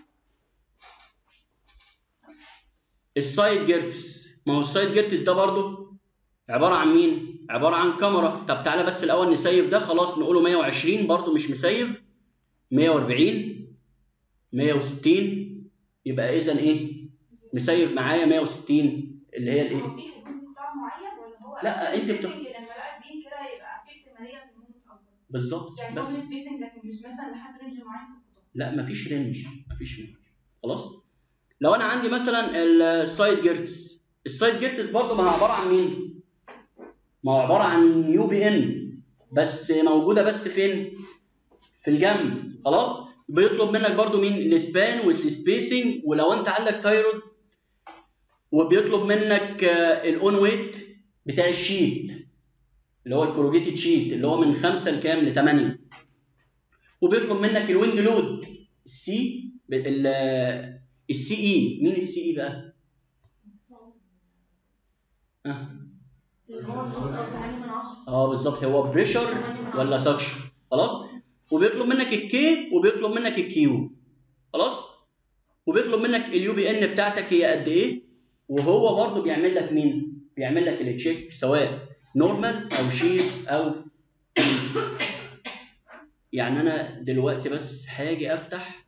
السايد جيرتس ما هو السايد جيرتس ده برضو عباره عن مين عباره عن كاميرا طب تعالى بس الاول نسيف ده خلاص نقوله 120 برضو مش مسيف 140 160 يبقى اذا ايه مسيف معايا 160 اللي هي الايه هو في حدود قطاع معين ولا هو لا، أنت بت- السبيسنج لما بقى دي كده يبقى في احتماليه في المومنت اكبر بالظبط يعني بس هو سبيسنج لكن مش مثلا لحد رينج معين في القطاع لا مفيش رينج مفيش رينج خلاص لو انا عندي مثلا السايد جيرتس السايد جيرتس برضه ما هو عباره عن مين ما هو عباره عن يو بي ان بس موجوده بس فين في الجنب خلاص بيطلب منك برضه مين السبان والسبيسنج ولو انت عندك تايرود وبيطلب منك الاون ويت بتاع الشيت اللي هو الكوروجيتد شيت اللي هو من 5 لكام ل 8 وبيطلب منك الويند لود السي السي اي مين السي اي بقى؟ اه اللي هو النص او 8 من 10 اه بالظبط هو بريشر ولا سكشن خلاص وبيطلب منك الكي وبيطلب منك الكيو خلاص وبيطلب منك اليو بي ان بتاعتك هي قد ايه وهو برضه بيعمل لك مين بيعمل لك التشيك سواء نورمال او شير او يعني انا دلوقتي بس هاجي افتح